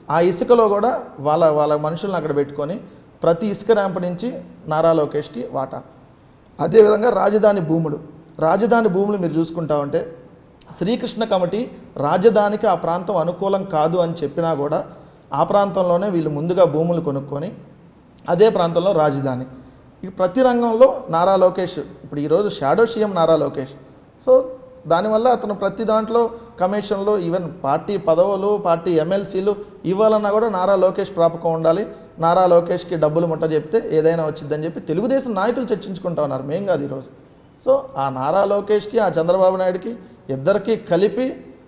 ఆ ఇసుకలో కూడా వాళ్ళ వాళ్ళ మనుషులను అక్కడ పెట్టుకొని ప్రతి ఇసుక ర్యాంప్ నుంచి నారా లోకేష్కి వాటా అదేవిధంగా రాజధాని భూములు రాజధాని భూములు మీరు చూసుకుంటా ఉంటే శ్రీకృష్ణ కమిటీ రాజధానికి ఆ ప్రాంతం అనుకూలం కాదు అని చెప్పినా కూడా ఆ ప్రాంతంలోనే వీళ్ళు ముందుగా భూములు కొనుక్కొని అదే ప్రాంతంలో రాజధాని ఇక ప్రతి రంగంలో నారా లోకేష్ ఇప్పుడు ఈరోజు shadow CM Nara Lokesh so దానివల్ల అతను ప్రతి దాంట్లో కమిషన్లు ఈవెన్ పార్టీ పదవులు పార్టీ ఎమ్మెల్సీలు ఇవ్వాలన్నా కూడా నారా లోకేష్ ప్రాపకం ఉండాలి నారా లోకేష్కి డబ్బులు ముట్ట చెప్తే ఏదైనా వచ్చిందని చెప్పి తెలుగుదేశం నాయకులు చర్చించుకుంటా ఉన్నారు మేం కాదు ఈరోజు సో ఆ నారా లోకేష్కి ఆ చంద్రబాబు నాయుడుకి ఇద్దరికీ కలిపి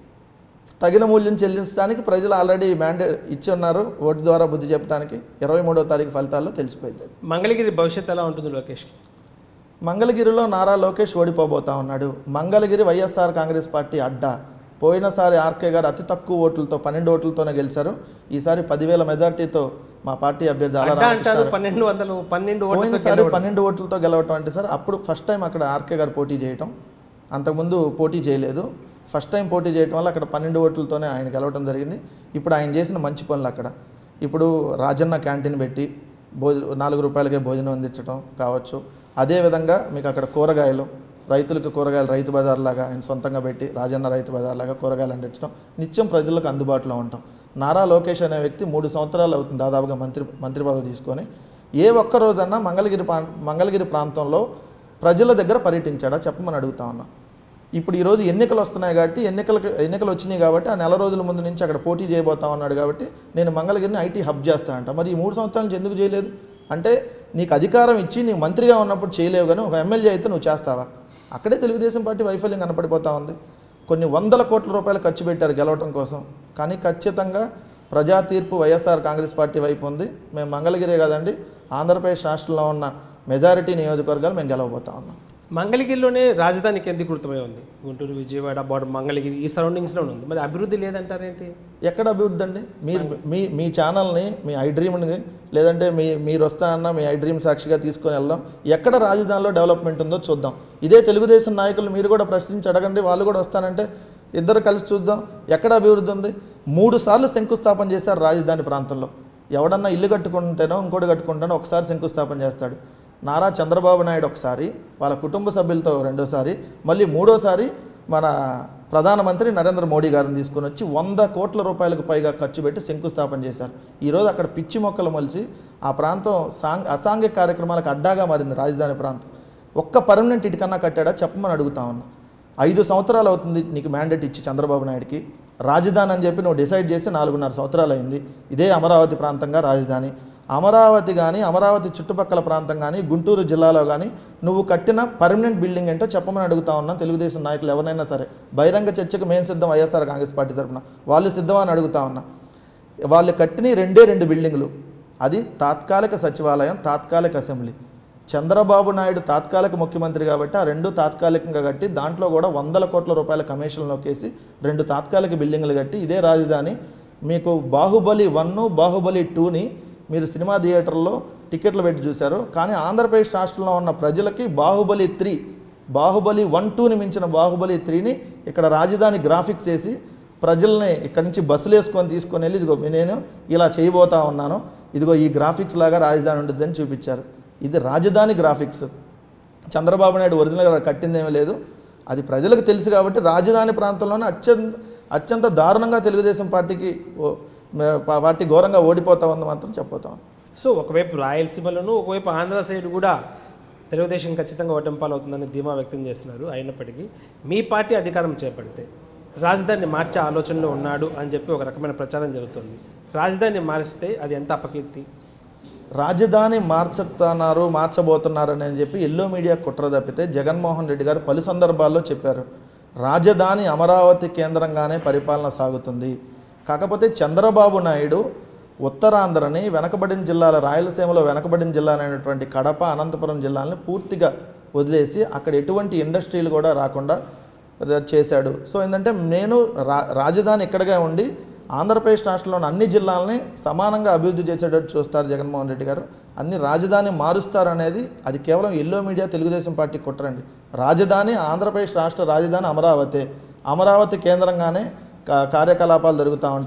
తగిన మూల్యం చెల్లించడానికి ప్రజలు ఆల్రెడీ మ్యాండేట్ ఇచ్చి ఉన్నారు ఓటు ద్వారా బుద్ధి చెప్పడానికి ఇరవై మూడో తారీఖు ఫలితాల్లో తెలిసిపోయింది అది. మంగళగిరి భవిష్యత్తు ఎలా ఉంటుంది లోకేష్కి మంగళగిరిలో నారా లోకేష్ ఓడిపోబోతా ఉన్నాడు మంగళగిరి వైఎస్ఆర్ కాంగ్రెస్ పార్టీ అడ్డా పోయినసారి ఆర్కే గారు అతి తక్కువ ఓట్లతో పన్నెండు ఓట్లతోనే గెలిచారు ఈసారి పదివేల మెజార్టీతో మా పార్టీ అభ్యర్థి ఆల అడ్డా రామకృష్ణ అంటారు పన్నెండు వందలు పన్నెండు ఓట్లతో పోయినసారి గెలవడం. పన్నెండు ఓట్లతో గెలవటం అంటే సార్ అప్పుడు ఫస్ట్ టైం అక్కడ ఆర్కే గారు పోటీ చేయటం అంతకుముందు పోటీ చేయలేదు ఫస్ట్ టైం పోటీ చేయటం వల్ల అక్కడ పన్నెండు ఓట్లతోనే ఆయన గెలవటం జరిగింది ఇప్పుడు ఆయన చేసిన మంచి పనులు అక్కడ ఇప్పుడు రాజన్న క్యాంటీన్ పెట్టి భోజ నాలుగు రూపాయలకే భోజనం అందించడం కావచ్చు అదేవిధంగా మీకు అక్కడ కూరగాయలు రైతులకు కూరగాయలు రైతు బజార్ లాగా ఆయన సొంతంగా పెట్టి రాజన్న రైతు బజార్ లాగా కూరగాయలు అందించడం నిత్యం ప్రజలకు అందుబాటులో ఉంటాం నారా లోకేష్ అనే వ్యక్తి మూడు సంవత్సరాలు అవుతుంది దాదాపుగా మంత్రి మంత్రి పదవి తీసుకొని ఏ ఒక్క రోజన్నా మంగళగిరి ప్రా మంగళగిరి ప్రాంతంలో ప్రజల దగ్గర పర్యటించాడా చెప్పమని అడుగుతా ఉన్నా ఇప్పుడు ఈరోజు ఎన్నికలు వస్తున్నాయి కాబట్టి ఎన్నికలకు ఎన్నికలు వచ్చినాయి కాబట్టి ఆ నెల రోజుల ముందు నుంచి అక్కడ పోటీ చేయబోతా ఉన్నాడు కాబట్టి నేను మంగళగిరిని ఐటీ హబ్ చేస్తా అంట మరి ఈ మూడు సంవత్సరాల నుంచి ఎందుకు చేయలేదు అంటే నీకు అధికారం ఇచ్చి నీకు మంత్రిగా ఉన్నప్పుడు చేయలేవు కానీ ఒక ఎమ్మెల్యే అయితే నువ్వు చేస్తావా అక్కడే తెలుగుదేశం పార్టీ వైఫల్యం కనపడిపోతా ఉంది కొన్ని వందల కోట్ల రూపాయలు ఖర్చు పెట్టారు గెలవటం కోసం కానీ ఖచ్చితంగా ప్రజా తీర్పు వైఎస్ఆర్ కాంగ్రెస్ పార్టీ వైపు ఉంది మేము మంగళగిరే కదండి ఆంధ్రప్రదేశ్ రాష్ట్రంలో ఉన్న మెజారిటీ నియోజకవర్గాలు మేము గెలవబోతా ఉన్నాం మంగళగిరిలోనే రాజధాని కేంద్రీకృతమై ఉంది గుంటూరు విజయవాడ బార్డర్ మంగళగిరి ఈ సరౌండింగ్స్లో ఉంది మరి అభివృద్ధి లేదంటారేంటి ఎక్కడ అభివృద్ధి అండి మీరు మీ మీ ఛానల్ని మీ ఐ డ్రీమ్ని లేదంటే మీ మీరు వస్తానన్న మీ ఐ డ్రీమ్ సాక్షిగా తీసుకొని వెళ్దాం ఎక్కడ రాజధానిలో డెవలప్మెంట్ ఉందో చూద్దాం ఇదే తెలుగుదేశం నాయకులు మీరు కూడా ప్రశ్నించి అడగండి వాళ్ళు కూడా వస్తానంటే ఇద్దరు కలిసి చూద్దాం ఎక్కడ అభివృద్ధి ఉంది మూడు సార్లు శంకుస్థాపన చేశారు రాజధాని ప్రాంతంలో ఎవడన్నా ఇల్లు కట్టుకుంటేనో ఇంకోటి కట్టుకుంటేనో ఒకసారి శంకుస్థాపన చేస్తాడు నారా చంద్రబాబు నాయుడు ఒకసారి వాళ్ళ కుటుంబ సభ్యులతో రెండోసారి మళ్ళీ మూడోసారి మన ప్రధానమంత్రి నరేంద్ర మోడీ గారిని తీసుకొని వచ్చి వంద కోట్ల రూపాయలకు పైగా ఖర్చు పెట్టి శంకుస్థాపన చేశారు ఈరోజు అక్కడ పిచ్చి మొక్కలు మొలిచి ఆ ప్రాంతం సాంగ్ అసాంఘిక కార్యక్రమాలకు అడ్డాగా మారింది రాజధాని ప్రాంతం ఒక్క పర్మనెంట్ ఇటుకన్నా కట్టాడా చెప్పమని అడుగుతా ఉన్నా ఐదు సంవత్సరాలు అవుతుంది నీకు మ్యాండేట్ ఇచ్చి చంద్రబాబు నాయుడుకి రాజధాని అని చెప్పి నువ్వు డిసైడ్ చేసి నాలుగున్నర సంవత్సరాలు అయింది ఇదే అమరావతి ప్రాంతంగా రాజధాని అమరావతి కానీ అమరావతి చుట్టుపక్కల ప్రాంతం కానీ గుంటూరు జిల్లాలో కానీ నువ్వు కట్టిన పర్మనెంట్ బిల్డింగ్ ఏంటో చెప్పమని అడుగుతా ఉన్నా తెలుగుదేశం నాయకులు ఎవరైనా సరే బహిరంగ చర్చకు మేము సిద్ధం వైఎస్ఆర్ కాంగ్రెస్ పార్టీ తరఫున వాళ్ళు సిద్ధమా అని అడుగుతా ఉన్నా వాళ్ళు కట్టిన రెండే రెండు బిల్డింగులు అది తాత్కాలిక సచివాలయం తాత్కాలిక అసెంబ్లీ చంద్రబాబు నాయుడు తాత్కాలిక ముఖ్యమంత్రి కాబట్టి ఆ రెండు తాత్కాలికంగా కట్టి దాంట్లో కూడా వందల కోట్ల రూపాయల కమిషన్లు నొక్కేసి రెండు తాత్కాలిక బిల్డింగులు కట్టి ఇదే రాజధాని మీకు బాహుబలి వన్ బాహుబలి టూని మీరు సినిమా థియేటర్లో టికెట్లు పెట్టి చూశారు కానీ ఆంధ్రప్రదేశ్ రాష్ట్రంలో ఉన్న ప్రజలకి బాహుబలి త్రీ బాహుబలి వన్ టూని మించిన బాహుబలి త్రీని ఇక్కడ రాజధాని గ్రాఫిక్స్ వేసి ప్రజల్ని ఇక్కడి నుంచి బస్సులు వేసుకొని తీసుకొని వెళ్ళి ఇదిగో నేను ఇలా చేయబోతా ఉన్నాను ఇదిగో ఈ గ్రాఫిక్స్ లాగా రాజధాని ఉంటుందని చూపించారు ఇది రాజధాని గ్రాఫిక్స్ చంద్రబాబు నాయుడు ఒరిజినల్గా కట్టిందేమీ లేదు అది ప్రజలకు తెలుసు కాబట్టి రాజధాని ప్రాంతంలోనే అత్యంత అత్యంత దారుణంగా తెలుగుదేశం పార్టీకి ఓ- మే- పా- పార్టీ ఘోరంగా ఓడిపోతా ఉంది మాత్రం చెప్పబోతాం సో ఒకవైపు రాయలసీమలోను ఒకవైపు ఆంధ్ర సైడ్ కూడా తెలుగుదేశం ఖచ్చితంగా ఓటంపాలవుతుందని ధీమా వ్యక్తం చేస్తున్నారు అయినప్పటికీ మీ పార్టీ అధికారం చేపడితే రాజధానిని మార్చే ఆలోచనలో ఉన్నాడు అని చెప్పి ఒక రకమైన ప్రచారం జరుగుతుంది రాజధానిని మారిస్తే అది ఎంత అపకీర్తి రాజధాని మార్చుతున్నారు మార్చబోతున్నారు అని చెప్పి ఎల్లో మీడియా కుట్ర తప్పితే జగన్మోహన్ రెడ్డి గారు పలు సందర్భాల్లో చెప్పారు రాజధాని అమరావతి కేంద్రంగానే పరిపాలన సాగుతుంది కాకపోతే చంద్రబాబు నాయుడు ఉత్తరాంధ్రని వెనకబడిన జిల్లాల రాయలసీమలో వెనకబడిన జిల్లాలైనటువంటి కడప అనంతపురం జిల్లాలని పూర్తిగా వదిలేసి అక్కడ ఎటువంటి ఇండస్ట్రీలు కూడా రాకుండా ర- చేశాడు సో ఏంటంటే నేను రా రాజధాని ఇక్కడగా ఉండి ఆంధ్రప్రదేశ్ రాష్ట్రంలోని అన్ని జిల్లాలని సమానంగా అభివృద్ధి చేసేటట్టు చూస్తారు జగన్మోహన్ రెడ్డి గారు అన్ని రాజధాని మారుస్తారు అనేది అది కేవలం ఎల్లో మీడియా తెలుగుదేశం పార్టీ కుట్రండి రాజధాని ఆంధ్రప్రదేశ్ రాష్ట్ర రాజధాని అమరావతి అమరావతి కేంద్రంగానే కా- కార్యకలాపాలు జరుగుతూ ఉంటాయి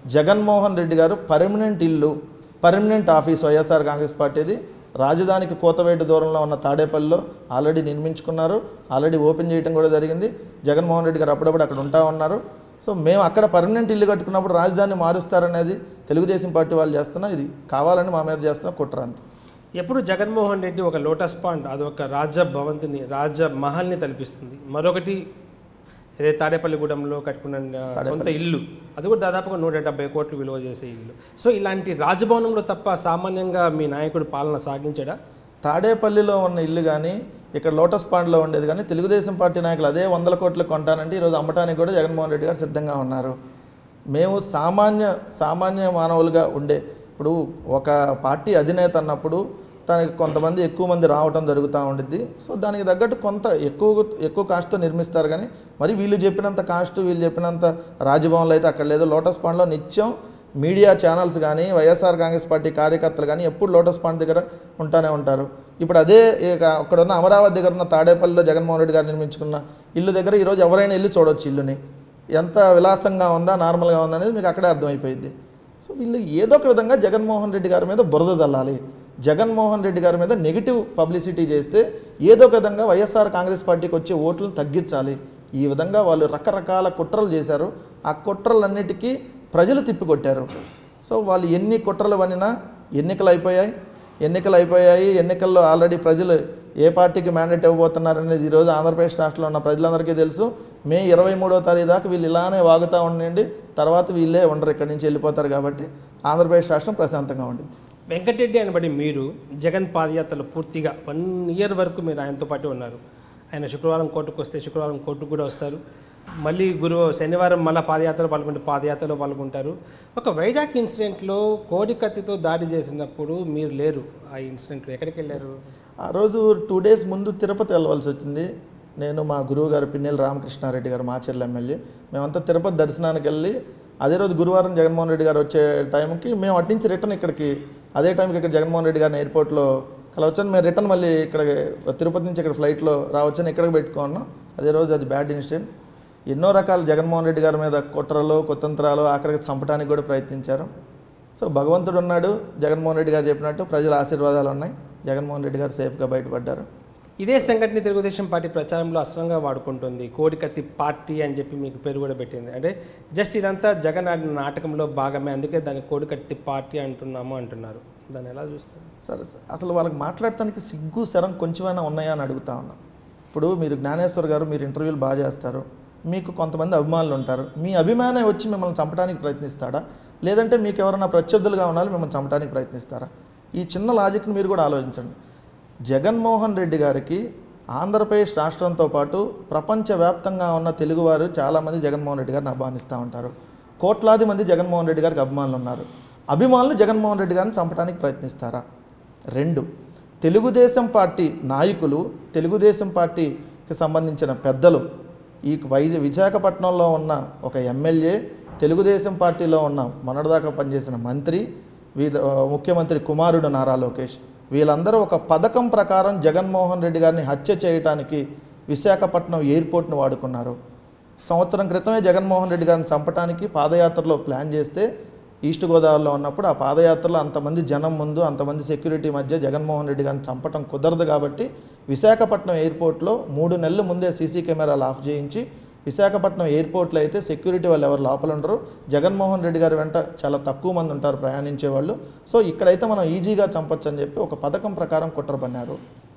జగన్మోహన్ రెడ్డి గారు పర్మనెంట్ ఇల్లు పర్మనెంట్ ఆఫీస్ వైఎస్ఆర్ కాంగ్రెస్ పార్టీది రాజధానికి కోతవేటు దూరంలో ఉన్న తాడేపల్లిలో ఆల్రెడీ నిర్మించుకున్నారు ఆల్రెడీ ఓపెన్ చేయడం కూడా జరిగింది జగన్మోహన్ రెడ్డి గారు అప్పుడప్పుడు అక్కడ ఉంటా ఉన్నారు సో మేము అక్కడ పర్మనెంట్ ఇల్లు కట్టుకున్నప్పుడు రాజధాని మారుస్తారనేది తెలుగుదేశం పార్టీ వాళ్ళు చేస్తున్నా ఇది కావాలని మా మీద చేస్తున్న కుట్ర అంతే ఎప్పుడు జగన్మోహన్ రెడ్డి ఒక లోటస్ పాండ్ అది ఒక రాజ భవంతిని రాజ మహల్ని తలపిస్తుంది మరొకటి ఏదైతే తాడేపల్లిగూడెంలో కట్టుకున్న ఆ, సొంత ఇల్లు అది కూడా దాదాపుగా నూట డెబ్బై కోట్లు విలువ చేసే ఇల్లు సో ఇలాంటి రాజభవనంలో తప్ప సామాన్యంగా మీ నాయకుడు పాలన సాగించడా తాడేపల్లిలో ఉన్న ఇల్లు కానీ ఇక్కడ లోటస్ పాండ్లో ఉండేది కానీ తెలుగుదేశం పార్టీ నాయకులు అదే వందల కోట్లు కొంటానంటే ఈరోజు అమ్మటానికి కూడా జగన్మోహన్ రెడ్డి గారు సిద్ధంగా ఉన్నారు మేము సామాన్య సామాన్య మానవులుగా ఉండే ఇప్పుడు ఒక పార్టీ అధినేత అన్నప్పుడు తనకి కొంతమంది ఎక్కువ మంది రావటం జరుగుతూ ఉండిద్ది సో దానికి తగ్గట్టు కొంత ఎక్కువ ఎక్కువ కాస్ట్తో నిర్మిస్తారు కానీ మరి వీళ్ళు చెప్పినంత కాస్ట్ వీళ్ళు చెప్పినంత రాజభవన్లో అయితే అక్కడ లేదు లోటస్ పాండ్లో నిత్యం మీడియా ఛానల్స్ కానీ వైఎస్ఆర్ కాంగ్రెస్ పార్టీ కార్యకర్తలు కానీ ఎప్పుడు లోటస్ పాండ్ దగ్గర ఉంటానే ఉంటారు ఇప్పుడు అదే ఇక అక్కడ ఉన్న అమరావతి దగ్గర ఉన్న తాడేపల్లిలో జగన్మోహన్ రెడ్డి గారు నిర్మించుకున్న ఇల్లు దగ్గర ఈరోజు ఎవరైనా ఇల్లు చూడొచ్చు ఇల్లుని ఎంత విలాసంగా ఉందా నార్మల్గా ఉందా అనేది మీకు అక్కడే అర్థమైపోయింది సో వీళ్ళు ఏదో ఒక విధంగా జగన్మోహన్ రెడ్డి గారి మీద బురద చల్లాలి జగన్మోహన్ రెడ్డి గారి మీద నెగిటివ్ పబ్లిసిటీ చేస్తే ఏదో ఒక విధంగా వైఎస్ఆర్ కాంగ్రెస్ పార్టీకి వచ్చే ఓట్లను తగ్గించాలి ఈ విధంగా వాళ్ళు రకరకాల కుట్రలు చేశారు ఆ కుట్రలన్నిటికీ ప్రజలు తిప్పికొట్టారు సో వాళ్ళు ఎన్ని కుట్రలు పనినా ఎన్నికలు అయిపోయాయి ఎన్నికలు అయిపోయాయి ఎన్నికల్లో ఆల్రెడీ ప్రజలు ఏ పార్టీకి మ్యాండేట్ ఇవ్వబోతున్నారనేది ఈరోజు ఆంధ్రప్రదేశ్ రాష్ట్రంలో ఉన్న ప్రజలందరికీ తెలుసు మే ఇరవై మూడో తారీఖు దాకా వీళ్ళు ఇలానే వాగుతూ ఉండండి తర్వాత వీళ్ళే ఉండరు ఇక్కడి నుంచి వెళ్ళిపోతారు కాబట్టి ఆంధ్రప్రదేశ్ రాష్ట్రం ప్రశాంతంగా ఉండింది వెంకటరెడ్డి అనబడి మీరు జగన్ పాదయాత్రలో పూర్తిగా వన్ ఇయర్ వరకు మీరు ఆయనతో పాటు ఉన్నారు ఆయన శుక్రవారం కోర్టుకు వస్తే శుక్రవారం కోర్టుకు కూడా వస్తారు మళ్ళీ గురు శనివారం మళ్ళీ పాదయాత్రలో పాల్గొంటే పాదయాత్రలో పాల్గొంటారు ఒక వైజాగ్ ఇన్సిడెంట్లో కోడి కత్తితో దాడి చేసినప్పుడు మీరు లేరు ఆ ఇన్సిడెంట్లో ఎక్కడికి వెళ్ళారు ఆ రోజు టూ డేస్ ముందు తిరుపతి వెళ్ళవలసి వచ్చింది నేను మా గురువు గారు పిన్నెల రామకృష్ణారెడ్డి గారు మాచర్ల ఎమ్మెల్యే మేమంతా తిరుపతి దర్శనానికి వెళ్ళి అదే రోజు గురువారం జగన్మోహన్ రెడ్డి గారు వచ్చే టైంకి మేము అటు నుంచి రిటర్న్ ఇక్కడికి అదే టైంకి ఇక్కడ జగన్మోహన్ రెడ్డి గారిని ఎయిర్పోర్ట్లో కలవచ్చని మేము రిటర్న్ మళ్ళీ ఇక్కడ తిరుపతి నుంచి ఇక్కడ ఫ్లైట్లో రావచ్చని ఇక్కడికి పెట్టుకున్నాం అదే రోజు అది బ్యాడ్ ఇన్సిడెంట్ ఎన్నో రకాల జగన్మోహన్ రెడ్డి గారి మీద కుట్రలు కుతంత్రాలు ఆఖరికి చంపడానికి కూడా ప్రయత్నించారు సో భగవంతుడు ఉన్నాడు జగన్మోహన్ రెడ్డి గారు చెప్పినట్టు ప్రజల ఆశీర్వాదాలు ఉన్నాయి జగన్మోహన్ రెడ్డి గారు సేఫ్గా బయటపడ్డారు ఇదే సంఘటన తెలుగుదేశం పార్టీ ప్రచారంలో అస్త్రంగా వాడుకుంటుంది కోడికత్తి పార్టీ అని చెప్పి మీకు పేరు కూడా పెట్టింది అంటే జస్ట్ ఇదంతా జగన్ ఆడిన నాటకంలో భాగమే అందుకే దాన్ని కోడికత్తి పార్టీ అంటున్నాము అంటున్నారు దాన్ని ఎలా చూస్తారు సరే సార్ అసలు వాళ్ళకి మాట్లాడటానికి సిగ్గు శరం కొంచెమైనా ఉన్నాయా అని అడుగుతా ఉన్నా ఇప్పుడు మీరు జ్ఞానేశ్వర్ గారు మీరు ఇంటర్వ్యూలు బాగా చేస్తారు మీకు కొంతమంది అభిమానులు ఉంటారు మీ అభిమానే వచ్చి మిమ్మల్ని చంపడానికి ప్రయత్నిస్తాడా లేదంటే మీకు ఎవరైనా ప్రత్యర్థులుగా ఉండాలి మిమ్మల్ని చంపడానికి ప్రయత్నిస్తారా ఈ చిన్న లాజిక్ని మీరు కూడా ఆలోచించండి జగన్మోహన్ రెడ్డి గారికి ఆంధ్రప్రదేశ్ రాష్ట్రంతో పాటు ప్రపంచవ్యాప్తంగా ఉన్న తెలుగువారు చాలామంది జగన్మోహన్ రెడ్డి గారిని అభిమానిస్తూ ఉంటారు కోట్లాది మంది జగన్మోహన్ రెడ్డి గారికి అభిమానులు ఉన్నారు అభిమానులు జగన్మోహన్ రెడ్డి గారిని చంపడానికి ప్రయత్నిస్తారా రెండు తెలుగుదేశం పార్టీ నాయకులు తెలుగుదేశం పార్టీకి సంబంధించిన పెద్దలు ఈ వైజ విశాఖపట్నంలో ఉన్న ఒక ఎమ్మెల్యే తెలుగుదేశం పార్టీలో ఉన్న మొన్నటిదాకా పనిచేసిన మంత్రి వీళ్ళ ముఖ్యమంత్రి కుమారుడు నారా లోకేష్ వీళ్ళందరూ ఒక పథకం ప్రకారం జగన్మోహన్ రెడ్డి గారిని హత్య చేయడానికి విశాఖపట్నం ఎయిర్పోర్ట్ను వాడుకున్నారు సంవత్సరం క్రితమే జగన్మోహన్ రెడ్డి గారిని చంపడానికి పాదయాత్రలో ప్లాన్ చేస్తే ఈస్ట్ గోదావరిలో ఉన్నప్పుడు ఆ పాదయాత్రలో అంతమంది జనం ముందు అంతమంది సెక్యూరిటీ మధ్య జగన్మోహన్ రెడ్డి గారిని చంపటం కుదరదు కాబట్టి విశాఖపట్నం ఎయిర్పోర్ట్లో మూడు నెలల ముందే సీసీ కెమెరాలు ఆఫ్ చేయించి విశాఖపట్నం ఎయిర్పోర్ట్లో అయితే సెక్యూరిటీ వాళ్ళు ఎవరు లోపల ఉండరు జగన్మోహన్ రెడ్డి గారి వెంట చాలా తక్కువ మంది ఉంటారు ప్రయాణించే వాళ్ళు సో ఇక్కడైతే మనం ఈజీగా చంపొచ్చు అని చెప్పి ఒక పథకం ప్రకారం కుట్ర పన్నారు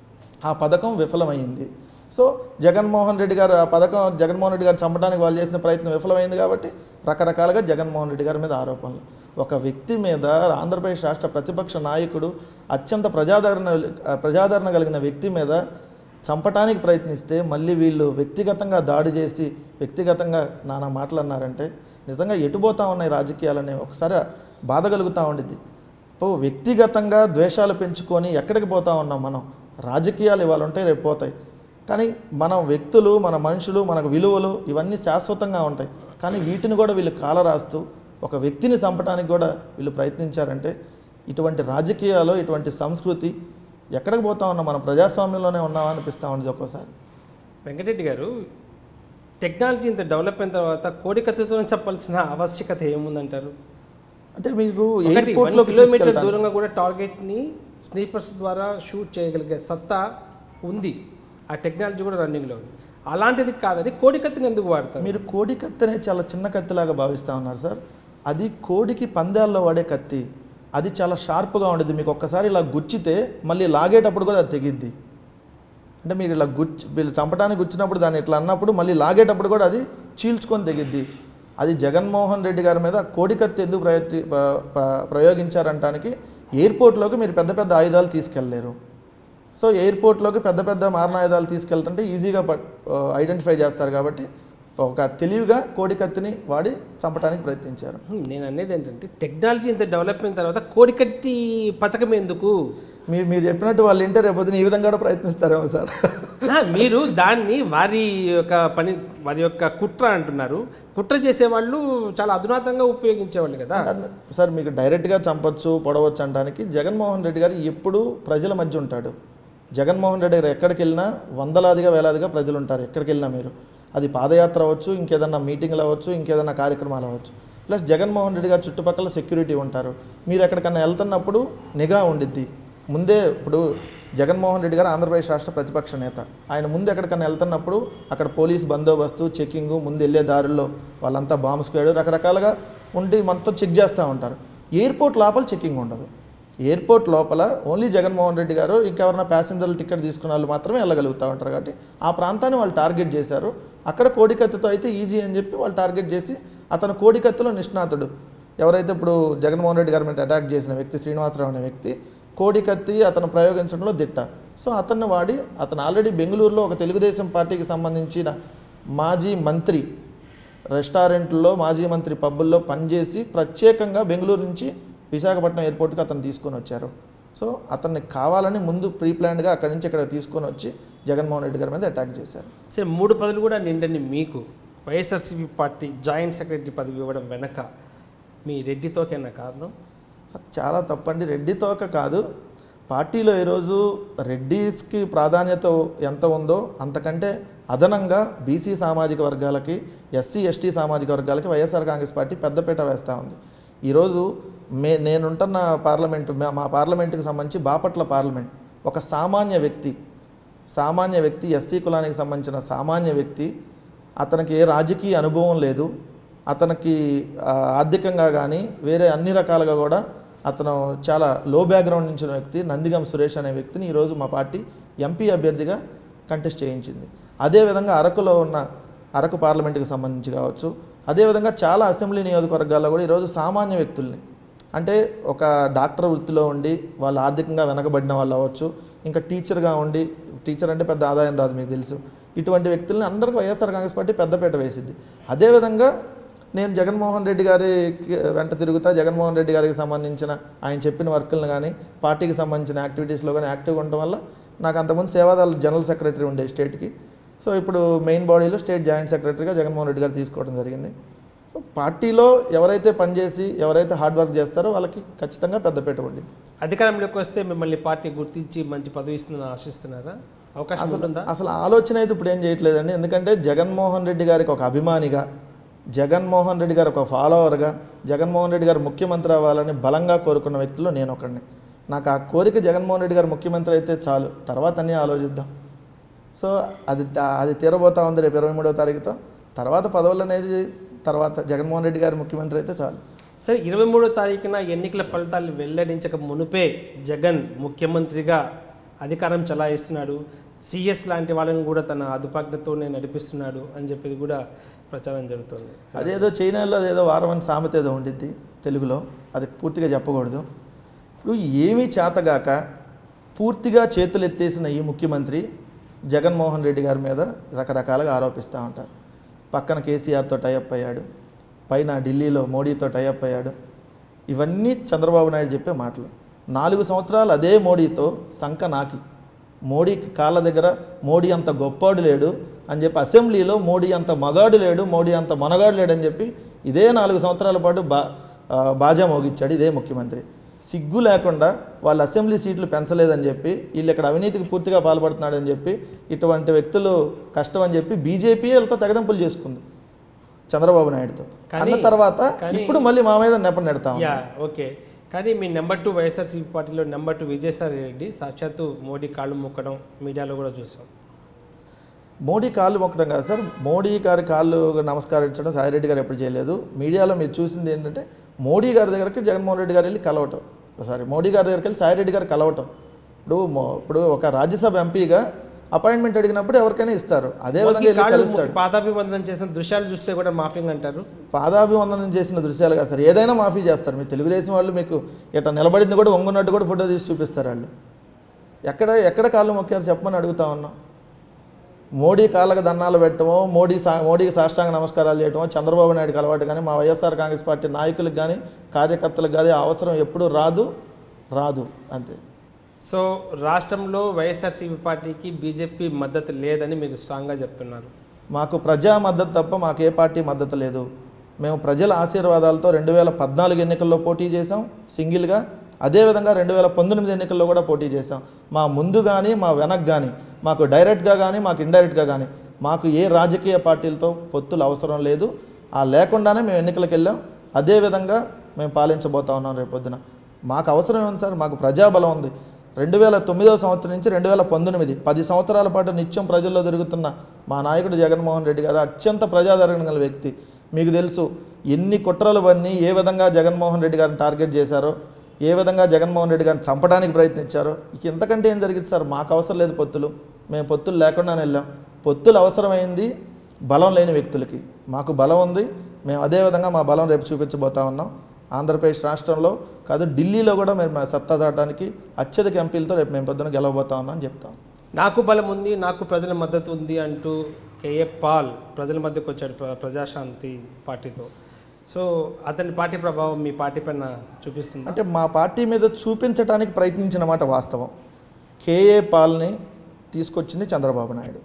ఆ పథకం విఫలమైంది సో జగన్మోహన్ రెడ్డి గారు ఆ పథకం జగన్మోహన్ రెడ్డి గారు చంపడానికి వాళ్ళు చేసిన ప్రయత్నం విఫలమైంది కాబట్టి రకరకాలుగా జగన్మోహన్ రెడ్డి గారి మీద ఆరోపణలు ఒక వ్యక్తి మీద ఆంధ్రప్రదేశ్ రాష్ట్ర ప్రతిపక్ష నాయకుడు అత్యంత ప్రజాదరణ ప్రజాదరణ కలిగిన వ్యక్తి మీద చంపటానికి ప్రయత్నిస్తే మళ్ళీ వీళ్ళు వ్యక్తిగతంగా దాడి చేసి వ్యక్తిగతంగా నానా మాటలు అన్నారంటే నిజంగా ఎటుపోతా ఉన్నాయి రాజకీయాలని ఒకసారి బాధ కలుగుతూ ఉండిద్ది ఇప్పుడు వ్యక్తిగతంగా ద్వేషాలు పెంచుకొని ఎక్కడికి పోతా ఉన్నాం మనం రాజకీయాలు ఇవాళ ఉంటాయి రేపు పోతాయి కానీ మనం వ్యక్తులు మన మనుషులు మనకు విలువలు ఇవన్నీ శాశ్వతంగా ఉంటాయి కానీ వీటిని కూడా వీళ్ళు కాలరాస్తూ ఒక వ్యక్తిని చంపడానికి కూడా వీళ్ళు ప్రయత్నించారంటే ఇటువంటి రాజకీయాలు ఇటువంటి సంస్కృతి ఎక్కడికి పోతా ఉన్నాం మనం ప్రజాస్వామ్యంలోనే ఉన్నామా అనిపిస్తూ ఉండేది ఒక్కోసారి వెంకటరెడ్డి గారు టెక్నాలజీ ఇంత డెవలప్ అయిన తర్వాత కోడి కత్తితో చెప్పాల్సిన ఆవశ్యకత ఏముందంటారు అంటే మీరు ఒకటి ఎయిర్పోర్ట్లో వన్ కిలోమీటర్ దూరంగా కూడా టార్గెట్ని స్నీపర్స్ ద్వారా షూట్ చేయగలిగే సత్తా ఉంది ఆ టెక్నాలజీ కూడా రన్నింగ్లో ఉంది అలాంటిది కాదని కోడికత్తిని ఎందుకు వాడతారు మీరు కోడి కత్తి అనేది చాలా చిన్న కత్తిలాగా భావిస్తూ ఉన్నారు సార్ అది కోడికి పందాల్లో వాడే కత్తి అది చాలా షార్ప్గా ఉండేది మీకు ఒక్కసారి ఇలా గుచ్చితే మళ్ళీ లాగేటప్పుడు కూడా అది తెగిద్ది అంటే మీరు ఇలా గుచ్చి వీళ్ళు చంపడానికి గుచ్చినప్పుడు దాన్ని ఇట్లా అన్నప్పుడు మళ్ళీ లాగేటప్పుడు కూడా అది చీల్చుకొని తెగిద్ది అది జగన్మోహన్ రెడ్డి గారి మీద కోడి కత్తి ఎందుకు ప్రయత్ని ప- ప- ప్రయోగించారంటానికి ఎయిర్పోర్ట్లోకి మీరు పెద్ద పెద్ద ఆయుధాలు తీసుకెళ్ళలేరు సో ఎయిర్పోర్ట్లోకి పెద్ద పెద్ద మారణాయుధాలు తీసుకెళ్తుంటే ఈజీగా ఐడెంటిఫై చేస్తారు కాబట్టి ఒక తెలివిగా కోడి కత్తిని వాడి చంపడానికి ప్రయత్నించారు హ్మ్, నేను అనేది ఏంటంటే టెక్నాలజీ ఇంత డెవలప్ అయిన తర్వాత కోడికత్తి పథకం ఎందుకు మీరు మీరు చెప్పినట్టు వాళ్ళు వింటే రేపొద్దున ఈ విధంగా కూడా ప్రయత్నిస్తారేమో సార్ ఆ, మీరు దాన్ని వారి యొక్క పని వారి యొక్క కుట్ర అంటున్నారు కుట్ర చేసేవాళ్ళు చాలా అధునాతంగా ఉపయోగించేవాళ్ళు కదా సార్ మీకు డైరెక్ట్గా చంపొచ్చు పొడవచ్చు అనడానికి జగన్మోహన్ రెడ్డి గారు ఎప్పుడూ ప్రజల మధ్య ఉంటాడు జగన్మోహన్ రెడ్డి గారు ఎక్కడికి వెళ్ళినా వందలాదిగా వేలాదిగా ప్రజలు ఉంటారు ఎక్కడికి వెళ్ళినా మీరు అది పాదయాత్ర అవ్వచ్చు ఇంకేదన్నా మీటింగ్లు అవ్వచ్చు ఇంకేదన్నా కార్యక్రమాలు అవ్వచ్చు ప్లస్ జగన్మోహన్ రెడ్డి గారు చుట్టుపక్కల సెక్యూరిటీ ఉంటారు మీరు ఎక్కడికన్నా వెళ్తున్నప్పుడు నిఘా ఉండిద్ది ముందే ఇప్పుడు జగన్మోహన్ రెడ్డి గారు ఆంధ్రప్రదేశ్ రాష్ట్ర ప్రతిపక్ష నేత ఆయన ముందు ఎక్కడికన్నా వెళ్తున్నప్పుడు అక్కడ పోలీస్ బందోబస్తు చెకింగ్ ముందు వెళ్ళే దారుల్లో వాళ్ళంతా బాంబ్ స్క్వాడ్ రకరకాలుగా ఉండి మనతో చెక్ చేస్తూ ఉంటారు ఎయిర్పోర్ట్ లోపల చెకింగ్ ఉండదు ఎయిర్పోర్ట్ లోపల ఓన్లీ జగన్మోహన్ రెడ్డి గారు ఇంకెవరైనా ప్యాసింజర్లు టికెట్ తీసుకున్న వాళ్ళు మాత్రమే వెళ్ళగలుగుతూ ఉంటారు కాబట్టి ఆ ప్రాంతాన్ని వాళ్ళు టార్గెట్ చేశారు అక్కడ కోడికత్తితో అయితే ఈజీ అని చెప్పి వాళ్ళు టార్గెట్ చేసి అతను కోడికత్తిలో నిష్ణాతుడు ఎవరైతే ఇప్పుడు జగన్మోహన్ రెడ్డి గారి మీద అటాక్ చేసిన వ్యక్తి శ్రీనివాసరావు అనే వ్యక్తి కోడికత్తి అతను ప్రయోగించడంలో దిట్ట సో అతన్ని వాడి అతను ఆల్రెడీ బెంగళూరులో ఒక తెలుగుదేశం పార్టీకి సంబంధించిన మాజీ మంత్రి రెస్టారెంట్లో మాజీ మంత్రి పబ్బుల్లో పనిచేసి ప్రత్యేకంగా బెంగళూరు నుంచి విశాఖపట్నం ఎయిర్పోర్ట్కి అతను తీసుకొని వచ్చారు సో అతన్ని కావాలని ముందు ప్రీ ప్లాన్డ్గా అక్కడి నుంచి ఇక్కడ తీసుకొని వచ్చి జగన్మోహన్ రెడ్డి గారి మీద అటాక్ చేశారు సరే మూడు పదవులు కూడా నిండని మీకు వైఎస్ఆర్సీపీ పార్టీ జాయింట్ సెక్రటరీ పదవి ఇవ్వడం వెనక మీ రెడ్డితోకైనా కారణం అది చాలా తప్పండి రెడ్డి తోక కాదు పార్టీలో ఈరోజు రెడ్డిస్కి ప్రాధాన్యత ఎంత ఉందో అంతకంటే అదనంగా బీసీ సామాజిక వర్గాలకి ఎస్సీ ఎస్టీ సామాజిక వర్గాలకి వైఎస్ఆర్ కాంగ్రెస్ పార్టీ పెద్దపీట వేస్తూ ఉంది ఈరోజు మే నేనుంటున్న పార్లమెంటు మా- మా పార్లమెంటుకి సంబంధించి బాపట్ల పార్లమెంట్ ఒక సామాన్య వ్యక్తి సామాన్య వ్యక్తి ఎస్సీ కులానికి సంబంధించిన సామాన్య వ్యక్తి అతనికి ఏ రాజకీయ అనుభవం లేదు అతనికి ఆ, ఆర్థికంగా కానీ వేరే అన్ని రకాలుగా కూడా అతను చాలా లో బ్యాక్గ్రౌండ్ నుంచి ఉన్న వ్యక్తి నందిగం సురేష్ అనే వ్యక్తిని ఈరోజు మా పార్టీ ఎంపీ అభ్యర్థిగా కంటెస్ట్ చేయించింది అదేవిధంగా అరకులో ఉన్న అరకు పార్లమెంటుకి సంబంధించి కావచ్చు అదేవిధంగా చాలా అసెంబ్లీ నియోజకవర్గాల్లో కూడా ఈరోజు సామాన్య వ్యక్తుల్ని అంటే ఒక డాక్టర్ వృత్తిలో ఉండి వాళ్ళు ఆర్థికంగా వెనకబడిన వాళ్ళు అవ్వచ్చు ఇంకా టీచర్గా ఉండి టీచర్ అంటే పెద్ద ఆదాయం రాదు మీకు తెలుసు ఇటువంటి వ్యక్తుల్ని అందరికీ వైఎస్ఆర్ కాంగ్రెస్ పార్టీ పెద్దపీట వేసింది అదేవిధంగా నేను జగన్మోహన్ రెడ్డి గారి వెంట తిరుగుతా జగన్మోహన్ రెడ్డి గారికి సంబంధించిన ఆయన చెప్పిన వర్కులను కానీ పార్టీకి సంబంధించిన యాక్టివిటీస్లో కానీ యాక్టివ్గా ఉండటం వల్ల నాకు అంతకుముందు సేవాదాలు జనరల్ సెక్రటరీ ఉండే స్టేట్కి సో ఇప్పుడు మెయిన్ బాడీలో స్టేట్ జాయింట్ సెక్రటరీగా జగన్మోహన్ రెడ్డి గారు తీసుకోవడం జరిగింది సో పార్టీలో ఎవరైతే పనిచేసి ఎవరైతే హార్డ్ వర్క్ చేస్తారో వాళ్ళకి ఖచ్చితంగా పెద్దపీట ఉండింది అధికారంలోకి వస్తే మిమ్మల్ని పార్టీ గుర్తించి మంచి పదవి ఇస్తుందని ఆశిస్తున్నారా అవకాశం ఉంటుందా అసలు ఆలోచన అయితే ఇప్పుడు ఏం చేయట్లేదండి ఎందుకంటే జగన్మోహన్ రెడ్డి గారికి ఒక అభిమానిగా జగన్మోహన్ రెడ్డి గారు ఒక ఫాలోవర్గా జగన్మోహన్ రెడ్డి గారు ముఖ్యమంత్రి అవ్వాలని బలంగా కోరుకున్న వ్యక్తుల్లో నేను ఒకడిని నాకు ఆ కోరిక జగన్మోహన్ రెడ్డి గారు ముఖ్యమంత్రి అయితే చాలు తర్వాత అన్నీ ఆలోచిద్దాం సో అది అది తీరబోతా ఉంది రేపు ఇరవై మూడవ తారీఖుతో తర్వాత పదవులు అనేది తర్వాత జగన్మోహన్ రెడ్డి గారు ముఖ్యమంత్రి అయితే చాలు సరే ఇరవై మూడో తారీఖున ఎన్నికల ఫలితాలు వెల్లడించక మునుపే జగన్ ముఖ్యమంత్రిగా అధికారం చలాయిస్తున్నాడు సిఎస్ లాంటి వాళ్ళని కూడా తన అదుపాజ్ఞతోనే నడిపిస్తున్నాడు అని చెప్పేది కూడా ప్రచారం జరుగుతుంది అదేదో చైనాలో అదేదో వారం అని సామెత ఏదో ఉండిద్ది తెలుగులో అది పూర్తిగా చెప్పకూడదు ఇప్పుడు ఏమీ చేతగాక పూర్తిగా చేతులు ఎత్తేసిన ఈ ముఖ్యమంత్రి జగన్మోహన్ రెడ్డి గారి మీద రకరకాలుగా ఆరోపిస్తూ ఉంటారు పక్కన కేసీఆర్తో టైఅప్ అయ్యాడు పైన ఢిల్లీలో మోడీతో టైఅప్ అయ్యాడు ఇవన్నీ చంద్రబాబు నాయుడు చెప్పే మాటలు నాలుగు సంవత్సరాలు అదే మోడీతో సంక నాకి మోడీ కాళ్ళ దగ్గర మోడీ అంత గొప్పాడు లేడు అని చెప్పి అసెంబ్లీలో మోడీ అంత మగాడు లేడు మోడీ అంత మనగాడు లేడు అని చెప్పి ఇదే నాలుగు సంవత్సరాల పాటు బా ఆ, బాజా మోగించాడు ఇదే ముఖ్యమంత్రి సిగ్గు లేకుండా వాళ్ళ అసెంబ్లీ సీట్లు పెంచలేదని చెప్పి వీళ్ళు ఇక్కడ అవినీతికి పూర్తిగా పాల్పడుతున్నాడని చెప్పి ఇటువంటి వ్యక్తులు కష్టం అని చెప్పి బీజేపీ వీళ్ళతో తెగదెంపులు చేసుకుంది చంద్రబాబు నాయుడుతో కానీ- అన్న తర్వాత కానీ- ఇప్పుడు మళ్ళీ మా మీద నెప నెడతాం యా ఓకే కానీ మీ నెంబర్ టూ వైఎస్ఆర్సీపీ పార్టీలో నెంబర్ టూ విజయసాయి రెడ్డి సాక్షాత్తు మోడీ కాళ్ళు మొక్కడం మీడియాలో కూడా చూసాం మోడీ కాళ్ళు మొక్కడం కాదు సార్ మోడీ గారి కాళ్ళు నమస్కరించడం సాయిరెడ్డి గారు ఎప్పుడు చేయలేదు మీడియాలో మీరు చూసింది ఏంటంటే మోడీ గారి దగ్గరికి జగన్మోహన్ రెడ్డి గారు వెళ్ళి కలవటం సారీ మోడీ గారి దగ్గరికి వెళ్ళి సాయిరెడ్డి గారు కలవటం ఇప్పుడు మో- ఇప్పుడు ఒక రాజ్యసభ ఎంపీగా అపాయింట్మెంట్ అడిగినప్పుడు ఎవరికైనా ఇస్తారు అదే విధంగా వెళ్ళి కాళ్ళు కలుస్తాడు మొక్కి పాదాభివందనం చేసిన దృశ్యాలు చూస్తే కూడా మాఫింగ్ అంటారు పాదాభివందనం చేసిన దృశ్యాలు కాదు సార్ ఏదైనా మాఫీ చేస్తారు మీ తెలుగుదేశం వాళ్ళు మీకు ఇట్లా నిలబడింది కూడా వంగున్నట్టు కూడా ఫోటో తీసి చూపిస్తారు వాళ్ళు ఎక్కడ ఎక్కడ కాళ్ళు మొక్కారు చెప్పమని అడుగుతా ఉన్నాం మోడీ కాళ్ళకు దండాలు పెట్టడమో మోడీ సా మోడీకి సాష్టాంగ నమస్కారాలు చేయటమో చంద్రబాబు నాయుడుకి అలవాటు కానీ మా వైఎస్ఆర్ కాంగ్రెస్ పార్టీ నాయకులకు కానీ కార్యకర్తలకు కానీ ఆ అవసరం ఎప్పుడూ రాదు రాదు అంతే సో రాష్ట్రంలో వైఎస్ఆర్సీపీ పార్టీకి బీజేపీ మద్దతు లేదని మీరు స్ట్రాంగ్గా చెప్తున్నారు మాకు ప్రజా మద్దతు తప్ప మాకు ఏ పార్టీ మద్దతు లేదు మేము ప్రజల ఆశీర్వాదాలతో రెండు వేల పద్నాలుగు ఎన్నికల్లో పోటీ చేసాం సింగిల్గా అదేవిధంగా రెండు వేల పంతొమ్మిది ఎన్నికల్లో కూడా పోటీ చేసాం మా ముందు కానీ మా వెనక్ కానీ మాకు డైరెక్ట్గా కానీ మాకు ఇండైరెక్ట్గా కానీ మాకు ఏ రాజకీయ పార్టీలతో పొత్తులు అవసరం లేదు ఆ లేకుండానే మేము ఎన్నికలకు వెళ్ళాం అదేవిధంగా మేము పాలించబోతా ఉన్నాం రేపు పొద్దున మాకు అవసరం ఏముంది సార్ మాకు ప్రజాబలం ఉంది రెండు వేల తొమ్మిదవ సంవత్సరం నుంచి రెండు వేల పంతొమ్మిది పది సంవత్సరాల పాటు నిత్యం ప్రజల్లో తిరుగుతున్న మా నాయకుడు జగన్మోహన్ రెడ్డి గారు అత్యంత ప్రజాదరణ గల వ్యక్తి మీకు తెలుసు ఎన్ని కుట్రలు పన్ని ఏ విధంగా జగన్మోహన్ రెడ్డి గారిని టార్గెట్ చేశారో ఏ విధంగా జగన్మోహన్ రెడ్డి గారిని చంపడానికి ప్రయత్నించారో ఇక ఇంతకంటే ఏం జరిగింది సార్ మాకు అవసరం లేదు పొత్తులు మేము పొత్తులు లేకుండానే వెళ్ళాం పొత్తులు అవసరమైంది బలం లేని వ్యక్తులకి మాకు బలం ఉంది మేము అదే విధంగా మా బలం రేపు చూపించబోతా ఉన్నాం ఆంధ్రప్రదేశ్ రాష్ట్రంలో కాదు ఢిల్లీలో కూడా మేము మా సత్తా దాటడానికి అత్యధిక ఎంపీలతో రేపు మేము పొద్దున గెలవబోతా ఉన్నాం అని చెప్తాం నాకు బలం ఉంది నాకు ప్రజల మద్దతు ఉంది అంటూ కేఏ పాల్ ప్రజల మధ్యకు వచ్చాడు ప్ర- ప్రజాశాంతి పార్టీతో సో అతని పార్టీ ప్రభావం మీ పార్టీ పైన చూపిస్తుంది అంటే మా పార్టీ మీద చూపించడానికి ప్రయత్నించిన మాట వాస్తవం కేఏ పాల్ని తీసుకొచ్చింది చంద్రబాబు నాయుడు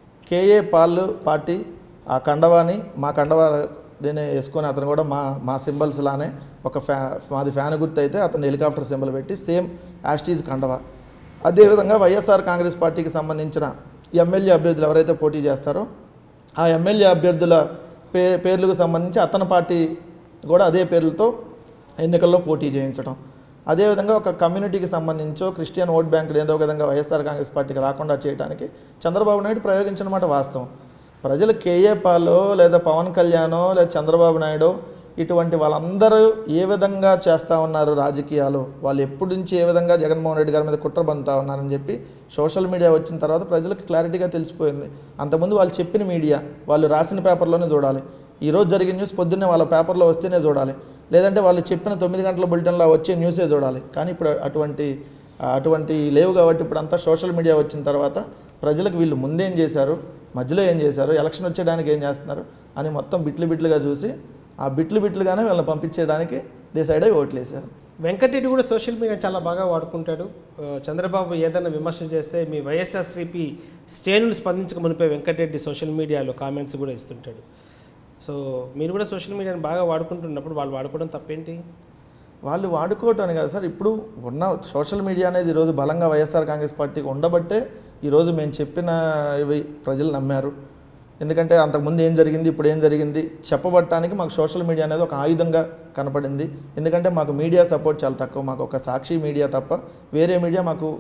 కేఏ పాల్ పార్టీ ఆ కండవాని మా కండవా నేను వేసుకొని అతను కూడా మా మా సింబల్స్ లానే ఒక ఫ్యా మాది ఫ్యాన్ గుర్తు అయితే అతను హెలికాప్టర్ సింబల్ పెట్టి సేమ్ యాస్టీజ్ కండవా అదేవిధంగా వైఎస్ఆర్ కాంగ్రెస్ పార్టీకి సంబంధించిన ఎమ్మెల్యే అభ్యర్థులు ఎవరైతే పోటీ చేస్తారో ఆ ఎమ్మెల్యే అభ్యర్థుల పే పేర్లకు సంబంధించి అతని పార్టీ కూడా అదే పేర్లతో ఎన్నికల్లో పోటీ చేయించడం అదేవిధంగా ఒక కమ్యూనిటీకి సంబంధించో క్రిస్టియన్ ఓట్ బ్యాంక్ ఏదో ఒక విధంగా వైఎస్ఆర్ కాంగ్రెస్ పార్టీకి రాకుండా చేయడానికి చంద్రబాబు నాయుడు ప్రయోగించిన మాట వాస్తవం ప్రజలు కేఏ పాలో లేదా పవన్ కళ్యాణో లేదా చంద్రబాబు నాయుడు ఇటువంటి వాళ్ళందరూ ఏ విధంగా చేస్తూ ఉన్నారు రాజకీయాలు వాళ్ళు ఎప్పటి నుంచి ఏ విధంగా జగన్మోహన్ రెడ్డి గారి మీద కుట్ర బందుతా ఉన్నారని చెప్పి సోషల్ మీడియా వచ్చిన తర్వాత ప్రజలకు క్లారిటీగా తెలిసిపోయింది అంతకుముందు వాళ్ళు చెప్పిన మీడియా వాళ్ళు రాసిన పేపర్లోనే చూడాలి ఈ రోజు జరిగిన న్యూస్ పొద్దున్నే వాళ్ళ పేపర్లో వస్తేనే చూడాలి లేదంటే వాళ్ళు చెప్పిన తొమ్మిది గంటల బులెటిన్లో వచ్చే న్యూసే చూడాలి కానీ ఇప్పుడు అటువంటి అటువంటి లేవు కాబట్టి ఇప్పుడు అంతా సోషల్ మీడియా వచ్చిన తర్వాత ప్రజలకు వీళ్ళు ముందేం చేశారు మధ్యలో ఏం చేశారు ఎలక్షన్ వచ్చేయడానికి ఏం చేస్తున్నారు అని మొత్తం బిట్లు బిట్లుగా చూసి ఆ బిట్లు బిట్లుగానే వీళ్ళని పంపించేయడానికి డిసైడ్ అయ్యి ఓట్లేశారు వెంకటరెడ్డి కూడా సోషల్ మీడియా చాలా బాగా వాడుకుంటాడు ఆ, చంద్రబాబు ఏదైనా విమర్శ చేస్తే మీ వైఎస్ఆర్సీపీ శ్రేణులు స్పందించక మునిపే వెంకటరెడ్డి సోషల్ మీడియాలో కామెంట్స్ కూడా ఇస్తుంటాడు సో మీరు కూడా సోషల్ మీడియాని బాగా వాడుకుంటున్నప్పుడు వాళ్ళు వాడుకోవడం తప్పేంటి వాళ్ళు వాడుకోవటం అని కాదు సార్ ఇప్పుడు ఉన్న సోషల్ మీడియా అనేది ఈరోజు బలంగా వైఎస్ఆర్ కాంగ్రెస్ పార్టీకి ఉండబట్టే ఈరోజు మేము చెప్పిన ఇవి ప్రజలు నమ్మారు ఎందుకంటే అంతకుముందు ఏం జరిగింది ఇప్పుడు ఏం జరిగింది చెప్పబట్టడానికి మాకు సోషల్ మీడియా అనేది ఒక ఆయుధంగా కనపడింది ఎందుకంటే మాకు మీడియా సపోర్ట్ చాలా తక్కువ మాకు ఒక సాక్షి మీడియా తప్ప వేరే మీడియా మాకు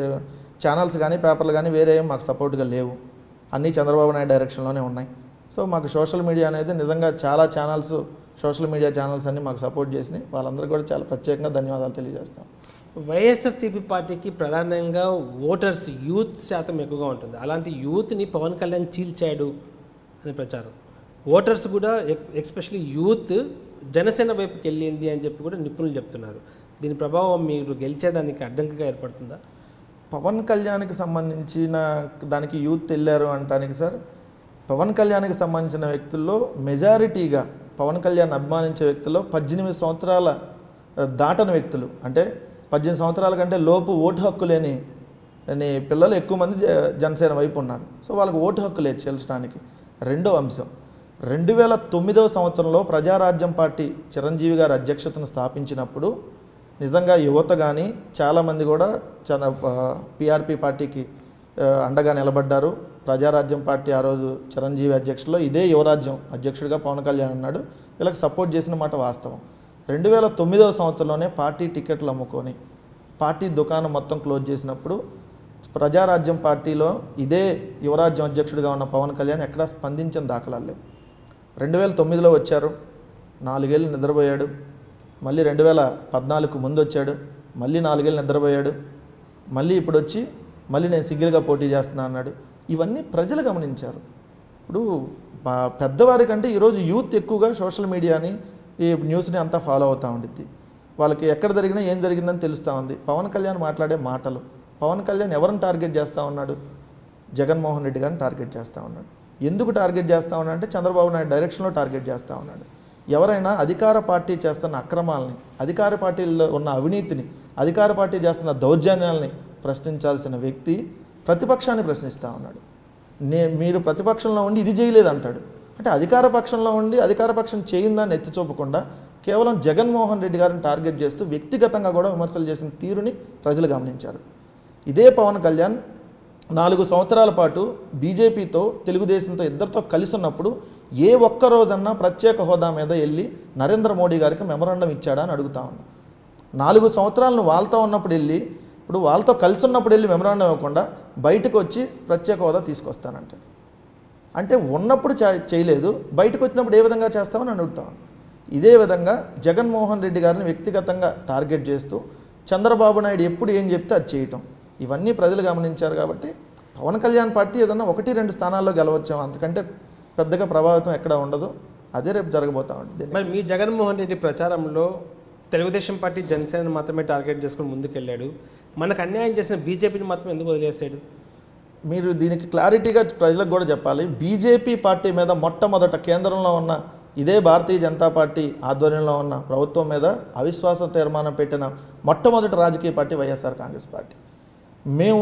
ఛానల్స్ కానీ పేపర్లు కానీ వేరే ఏం మాకు సపోర్ట్గా లేవు అన్నీ చంద్రబాబు నాయుడు డైరెక్షన్లోనే ఉన్నాయి సో మాకు సోషల్ మీడియా అనేది నిజంగా చాలా ఛానల్స్ సోషల్ మీడియా ఛానల్స్ అన్ని మాకు సపోర్ట్ చేసినాయి వాళ్ళందరికీ కూడా చాలా ప్రత్యేకంగా ధన్యవాదాలు తెలియజేస్తాం వైఎస్ఆర్సీపీ పార్టీకి ప్రధానంగా ఓటర్స్ యూత్ శాతం ఎక్కువగా ఉంటుంది అలాంటి యూత్ని పవన్ కళ్యాణ్ చీల్చాడు అని ప్రచారం ఓటర్స్ కూడా ఎక్స్పెషల్లీ యూత్ జనసేన వైపుకి వెళ్ళింది అని చెప్పి కూడా నిపుణులు చెప్తున్నారు దీని ప్రభావం మీరు గెలిచేదానికి అడ్డంకిగా ఏర్పడుతుందా పవన్ కళ్యాణ్కి సంబంధించిన దానికి యూత్ వెళ్ళారు అంటానికి సార్ పవన్ కళ్యాణ్కి సంబంధించిన వ్యక్తుల్లో మెజారిటీగా పవన్ కళ్యాణ్ అభిమానించే వ్యక్తుల్లో పద్దెనిమిది సంవత్సరాల ఆ, దాటని వ్యక్తులు అంటే పద్దెనిమిది సంవత్సరాల కంటే లోపు ఓటు హక్కు లేని లేని పిల్లలు ఎక్కువ మంది జ- జనసేన వైపు ఉన్నారు సో వాళ్ళకి ఓటు హక్కు లేదు చేల్చడానికి రెండో అంశం రెండు వేల తొమ్మిదవ సంవత్సరంలో ప్రజారాజ్యం పార్టీ చిరంజీవి గారి అధ్యక్షతను స్థాపించినప్పుడు నిజంగా యువత కానీ చాలామంది కూడా చాలా పిఆర్పి పార్టీకి ఆ, అండగా నిలబడ్డారు ప్రజారాజ్యం పార్టీ ఆ రోజు చిరంజీవి అధ్యక్షులో ఇదే యువరాజ్యం అధ్యక్షుడిగా పవన్ కళ్యాణ్ ఉన్నాడు వీళ్ళకి సపోర్ట్ చేసిన మాట వాస్తవం రెండు వేల తొమ్మిదవ సంవత్సరంలోనే పార్టీ టికెట్లు అమ్ముకొని పార్టీ దుకాణం మొత్తం క్లోజ్ చేసినప్పుడు ప్రజారాజ్యం పార్టీలో ఇదే యువరాజ్యం అధ్యక్షుడిగా ఉన్న పవన్ కళ్యాణ్ ఎక్కడా స్పందించిన దాఖలాలు లేవు రెండు వేల తొమ్మిదిలో వచ్చారు నాలుగేళ్ళు నిద్రపోయాడు మళ్ళీ రెండు వేల పద్నాలుగు ముందు వచ్చాడు మళ్ళీ నాలుగేళ్ళు నిద్రపోయాడు మళ్ళీ ఇప్పుడు వచ్చి మళ్ళీ నేను సింగిల్గా పోటీ చేస్తున్నా అన్నాడు ఇవన్నీ ప్రజలు గమనించారు ఇప్పుడు బా- పెద్దవారి కంటే ఈరోజు యూత్ ఎక్కువగా సోషల్ మీడియాని ఈ న్యూస్ని అంతా ఫాలో అవుతూ ఉండిద్ది వాళ్ళకి ఎక్కడ జరిగినా ఏం జరిగిందని తెలుస్తూ ఉంది పవన్ కళ్యాణ్ మాట్లాడే మాటలు పవన్ కళ్యాణ్ ఎవరిని టార్గెట్ చేస్తూ ఉన్నాడు జగన్మోహన్ రెడ్డి గారిని టార్గెట్ చేస్తూ ఉన్నాడు ఎందుకు టార్గెట్ చేస్తూ ఉన్నాడు అంటే చంద్రబాబు నాయుడు డైరెక్షన్లో టార్గెట్ చేస్తూ ఉన్నాడు ఎవరైనా అధికార పార్టీ చేస్తున్న అక్రమాలని అధికార పార్టీల్లో ఉన్న అవినీతిని అధికార పార్టీ చేస్తున్న దౌర్జన్యాల్ని ప్రశ్నించాల్సిన వ్యక్తి ప్రతిపక్షాన్ని ప్రశ్నిస్తూ ఉన్నాడు నే మీరు ప్రతిపక్షంలో ఉండి ఇది చేయలేదు అంటాడు అంటే అధికార పక్షంలో ఉండి అధికార పక్షం చేయిందని ఎత్తి చూపకుండా కేవలం జగన్మోహన్ రెడ్డి గారిని టార్గెట్ చేస్తూ వ్యక్తిగతంగా కూడా విమర్శలు చేసిన తీరుని ప్రజలు గమనించారు ఇదే పవన్ కళ్యాణ్ నాలుగు సంవత్సరాల పాటు బీజేపీతో తెలుగుదేశంతో ఇద్దరితో కలిసి ఉన్నప్పుడు ఏ ఒక్క రోజన్నా ప్రత్యేక హోదా మీద వెళ్ళి నరేంద్ర మోడీ గారికి మెమరాండం ఇచ్చాడా అని అడుగుతా ఉన్నా నాలుగు సంవత్సరాలను వాళ్ళతో ఉన్నప్పుడు వెళ్ళి ఇప్పుడు వాళ్ళతో కలిసి ఉన్నప్పుడు వెళ్ళి మెమరాండం ఇవ్వకుండా బయటకు వచ్చి ప్రత్యేక హోదా తీసుకొస్తానంటాడు అంటే ఉన్నప్పుడు చే- చేయలేదు బయటకు వచ్చినప్పుడు ఏ విధంగా చేస్తామని అడుగుతాం ఇదే విధంగా జగన్మోహన్ రెడ్డి గారిని వ్యక్తిగతంగా టార్గెట్ చేస్తూ చంద్రబాబు నాయుడు ఎప్పుడు ఏం చెప్తే అది చేయటం ఇవన్నీ ప్రజలు గమనించారు కాబట్టి పవన్ కళ్యాణ్ పార్టీ ఏదన్నా ఒకటి రెండు స్థానాల్లో గెలవచ్చాం అంతకంటే పెద్దగా ప్రభావితం ఎక్కడ ఉండదు అదే రేపు జరగబోతా ఉంటుంది మరి మీ జగన్మోహన్ రెడ్డి ప్రచారంలో తెలుగుదేశం పార్టీ జనసేన మాత్రమే టార్గెట్ చేసుకుని ముందుకెళ్ళాడు మనకు అన్యాయం చేసిన బీజేపీని మాత్రం ఎందుకు వదిలేసాడు మీరు దీనికి క్లారిటీగా ప్రజలకు కూడా చెప్పాలి బీజేపీ పార్టీ మీద మొట్టమొదట కేంద్రంలో ఉన్న ఇదే భారతీయ జనతా పార్టీ ఆధ్వర్యంలో ఉన్న ప్రభుత్వం మీద అవిశ్వాస తీర్మానం పెట్టిన మొట్టమొదటి రాజకీయ పార్టీ వైఎస్ఆర్ కాంగ్రెస్ పార్టీ మేము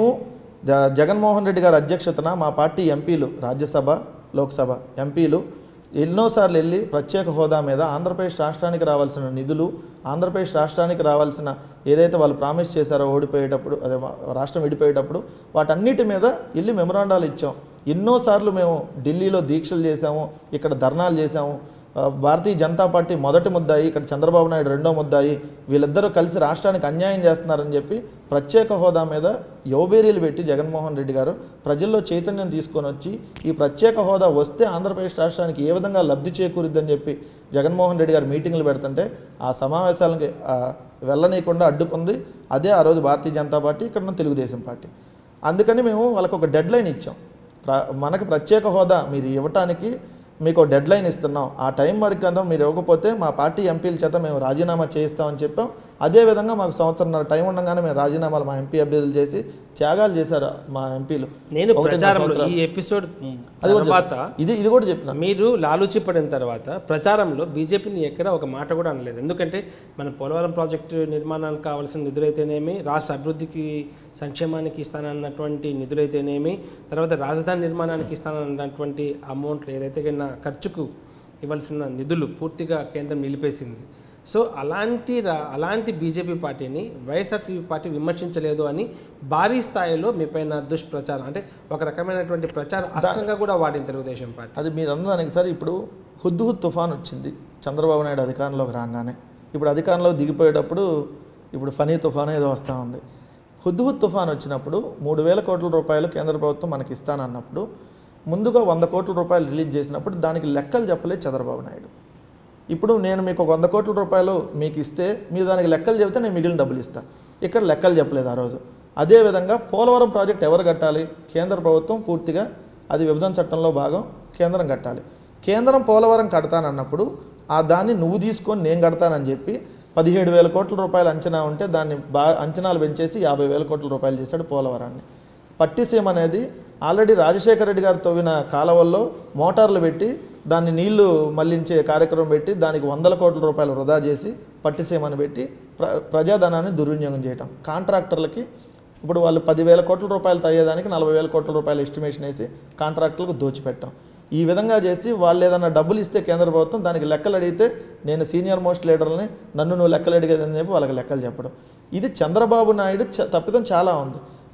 జ జగన్మోహన్ రెడ్డి గారి అధ్యక్షతన మా పార్టీ ఎంపీలు రాజ్యసభ లోక్సభ ఎంపీలు ఎన్నోసార్లు వెళ్ళి ప్రత్యేక హోదా మీద ఆంధ్రప్రదేశ్ రాష్ట్రానికి రావాల్సిన నిధులు ఆంధ్రప్రదేశ్ రాష్ట్రానికి రావాల్సిన ఏదైతే వాళ్ళు ప్రామిస్ చేశారో ఓడిపోయేటప్పుడు అదే వా- రాష్ట్రం విడిపోయేటప్పుడు వాటన్నిటి మీద వెళ్ళి మెమరాండాలు ఇచ్చాం ఎన్నోసార్లు మేము ఢిల్లీలో దీక్షలు చేశాము ఇక్కడ ధర్నాలు చేశాము ఆ, భారతీయ జనతా పార్టీ మొదటి ముద్దాయి ఇక్కడ చంద్రబాబు నాయుడు రెండో ముద్దాయి వీళ్ళిద్దరూ కలిసి రాష్ట్రానికి అన్యాయం చేస్తున్నారని చెప్పి ప్రత్యేక హోదా మీద యోబేరీలు పెట్టి జగన్మోహన్ రెడ్డి గారు ప్రజల్లో చైతన్యం తీసుకొని వచ్చి ఈ ప్రత్యేక హోదా వస్తే ఆంధ్రప్రదేశ్ రాష్ట్రానికి ఏ విధంగా లబ్ధి చేకూరుద్దని చెప్పి జగన్మోహన్ రెడ్డి గారు మీటింగ్లు పెడుతుంటే ఆ సమావేశాలకి ఆ, వెళ్ళనీయకుండా అడ్డుకుంది అదే ఆ రోజు భారతీయ జనతా పార్టీ ఇక్కడ ఉన్న తెలుగుదేశం పార్టీ అందుకని మేము వాళ్ళకు ఒక డెడ్ లైన్ ఇచ్చాం ప్ర- మనకి ప్రత్యేక హోదా మీరు ఇవ్వటానికి మీకు డెడ్ లైన్ ఇస్తున్నాం ఆ టైం వరకు అంతా మీరు ఇవ్వకపోతే మా పార్టీ ఎంపీల చేత మేము రాజీనామా చేయిస్తామని చెప్పాం అదేవిధంగా మాకు సంవత్సరంన్నర టైం ఉండగానే మేము రాజీనామాలు మా ఎంపీ అభ్యర్థులు చేసి త్యాగాలు చేశారు మా ఎంపీలు నేను ఒకటిన్నర ప్రచారంలో సంవత్సరాలు. ఈ ఎపిసోడ్ అది కూడా తర్వాత ఇది ఇది కూడా చెప్పిన మీరు లాలూచి పడిన తర్వాత ప్రచారంలో బీజేపీని ఎక్కడ ఒక మాట కూడా అనలేదు ఎందుకంటే మన పోలవరం ప్రాజెక్టు నిర్మాణానికి కావాల్సిన నిధులైతేనేమి రాష్ట్ర అభివృద్ధికి సంక్షేమానికి ఇస్తానన్నటువంటి నిధులైతేనేమి తర్వాత రాజధాని నిర్మాణానికి ఇస్తానన్నటువంటి అమౌంట్లు ఏదైతే కన్నా ఖర్చుకు ఇవ్వాల్సిన నిధులు పూర్తిగా కేంద్రం నిలిపేసింది సో అలాంటి రా అలాంటి బీజేపీ పార్టీని వైఎస్ఆర్సీపీ పార్టీ విమర్శించలేదు అని భారీ స్థాయిలో మీ పైన దుష్ప్రచారం అంటే ఒక రకమైనటువంటి ప్రచార అస్త్రంగా కూడా వాడింది తెలుగుదేశం పార్టీ అది మీరు అన్నదానికి సార్ ఇప్పుడు హుద్దుహుద్ తుఫాన్ వచ్చింది చంద్రబాబు నాయుడు అధికారంలోకి రాగానే ఇప్పుడు అధికారంలోకి దిగిపోయేటప్పుడు ఇప్పుడు ఫనీ తుఫాన్ ఏదో వస్తూ ఉంది హుద్దుహుద్ తుఫాన్ వచ్చినప్పుడు మూడు వేల కోట్ల రూపాయలు కేంద్ర ప్రభుత్వం మనకి ఇస్తానన్నప్పుడు ముందుగా వంద కోట్ల రూపాయలు రిలీజ్ చేసినప్పుడు దానికి లెక్కలు చెప్పలేదు చంద్రబాబు నాయుడు ఇప్పుడు నేను మీకు ఒక వంద కోట్ల రూపాయలు మీకు ఇస్తే మీరు దానికి లెక్కలు చెబితే నేను మిగిలిన డబ్బులు ఇస్తాను ఇక్కడ లెక్కలు చెప్పలేదు ఆ రోజు అదేవిధంగా పోలవరం ప్రాజెక్ట్ ఎవరు కట్టాలి కేంద్ర ప్రభుత్వం పూర్తిగా అది విభజన చట్టంలో భాగం కేంద్రం కట్టాలి కేంద్రం పోలవరం కడతానన్నప్పుడు ఆ దాన్ని నువ్వు తీసుకొని నేను కడతానని చెప్పి పదిహేడు వేల కోట్ల రూపాయలు అంచనా ఉంటే దాన్ని బా అంచనాలు పెంచేసి యాభై వేల కోట్ల రూపాయలు చేశాడు పోలవరాన్ని పట్టిసీమ అనేది ఆల్రెడీ రాజశేఖర రెడ్డి గారు తవ్విన కాలువల్లో మోటార్లు పెట్టి దాన్ని నీళ్లు మళ్లించే కార్యక్రమం పెట్టి దానికి వందల కోట్ల రూపాయలు వృధా చేసి పట్టిసీమని పెట్టి ప్ర ప్రజాధనాన్ని దుర్వినియోగం చేయటం కాంట్రాక్టర్లకి ఇప్పుడు వాళ్ళు పదివేల కోట్ల రూపాయలు తయ్యేదానికి నలభై వేల కోట్ల రూపాయలు ఎస్టిమేషన్ వేసి కాంట్రాక్టర్లకు దోచిపెట్టాం ఈ విధంగా చేసి వాళ్ళు ఏదైనా డబ్బులు ఇస్తే కేంద్ర ప్రభుత్వం దానికి లెక్కలు అడిగితే నేను సీనియర్ మోస్ట్ లీడర్ని నన్ను నువ్వు లెక్కలు అడిగేదని చెప్పి వాళ్ళకి లెక్కలు చెప్పడం ఇది చంద్రబాబు నాయుడు చ- తప్పిదం చాలా ఉంది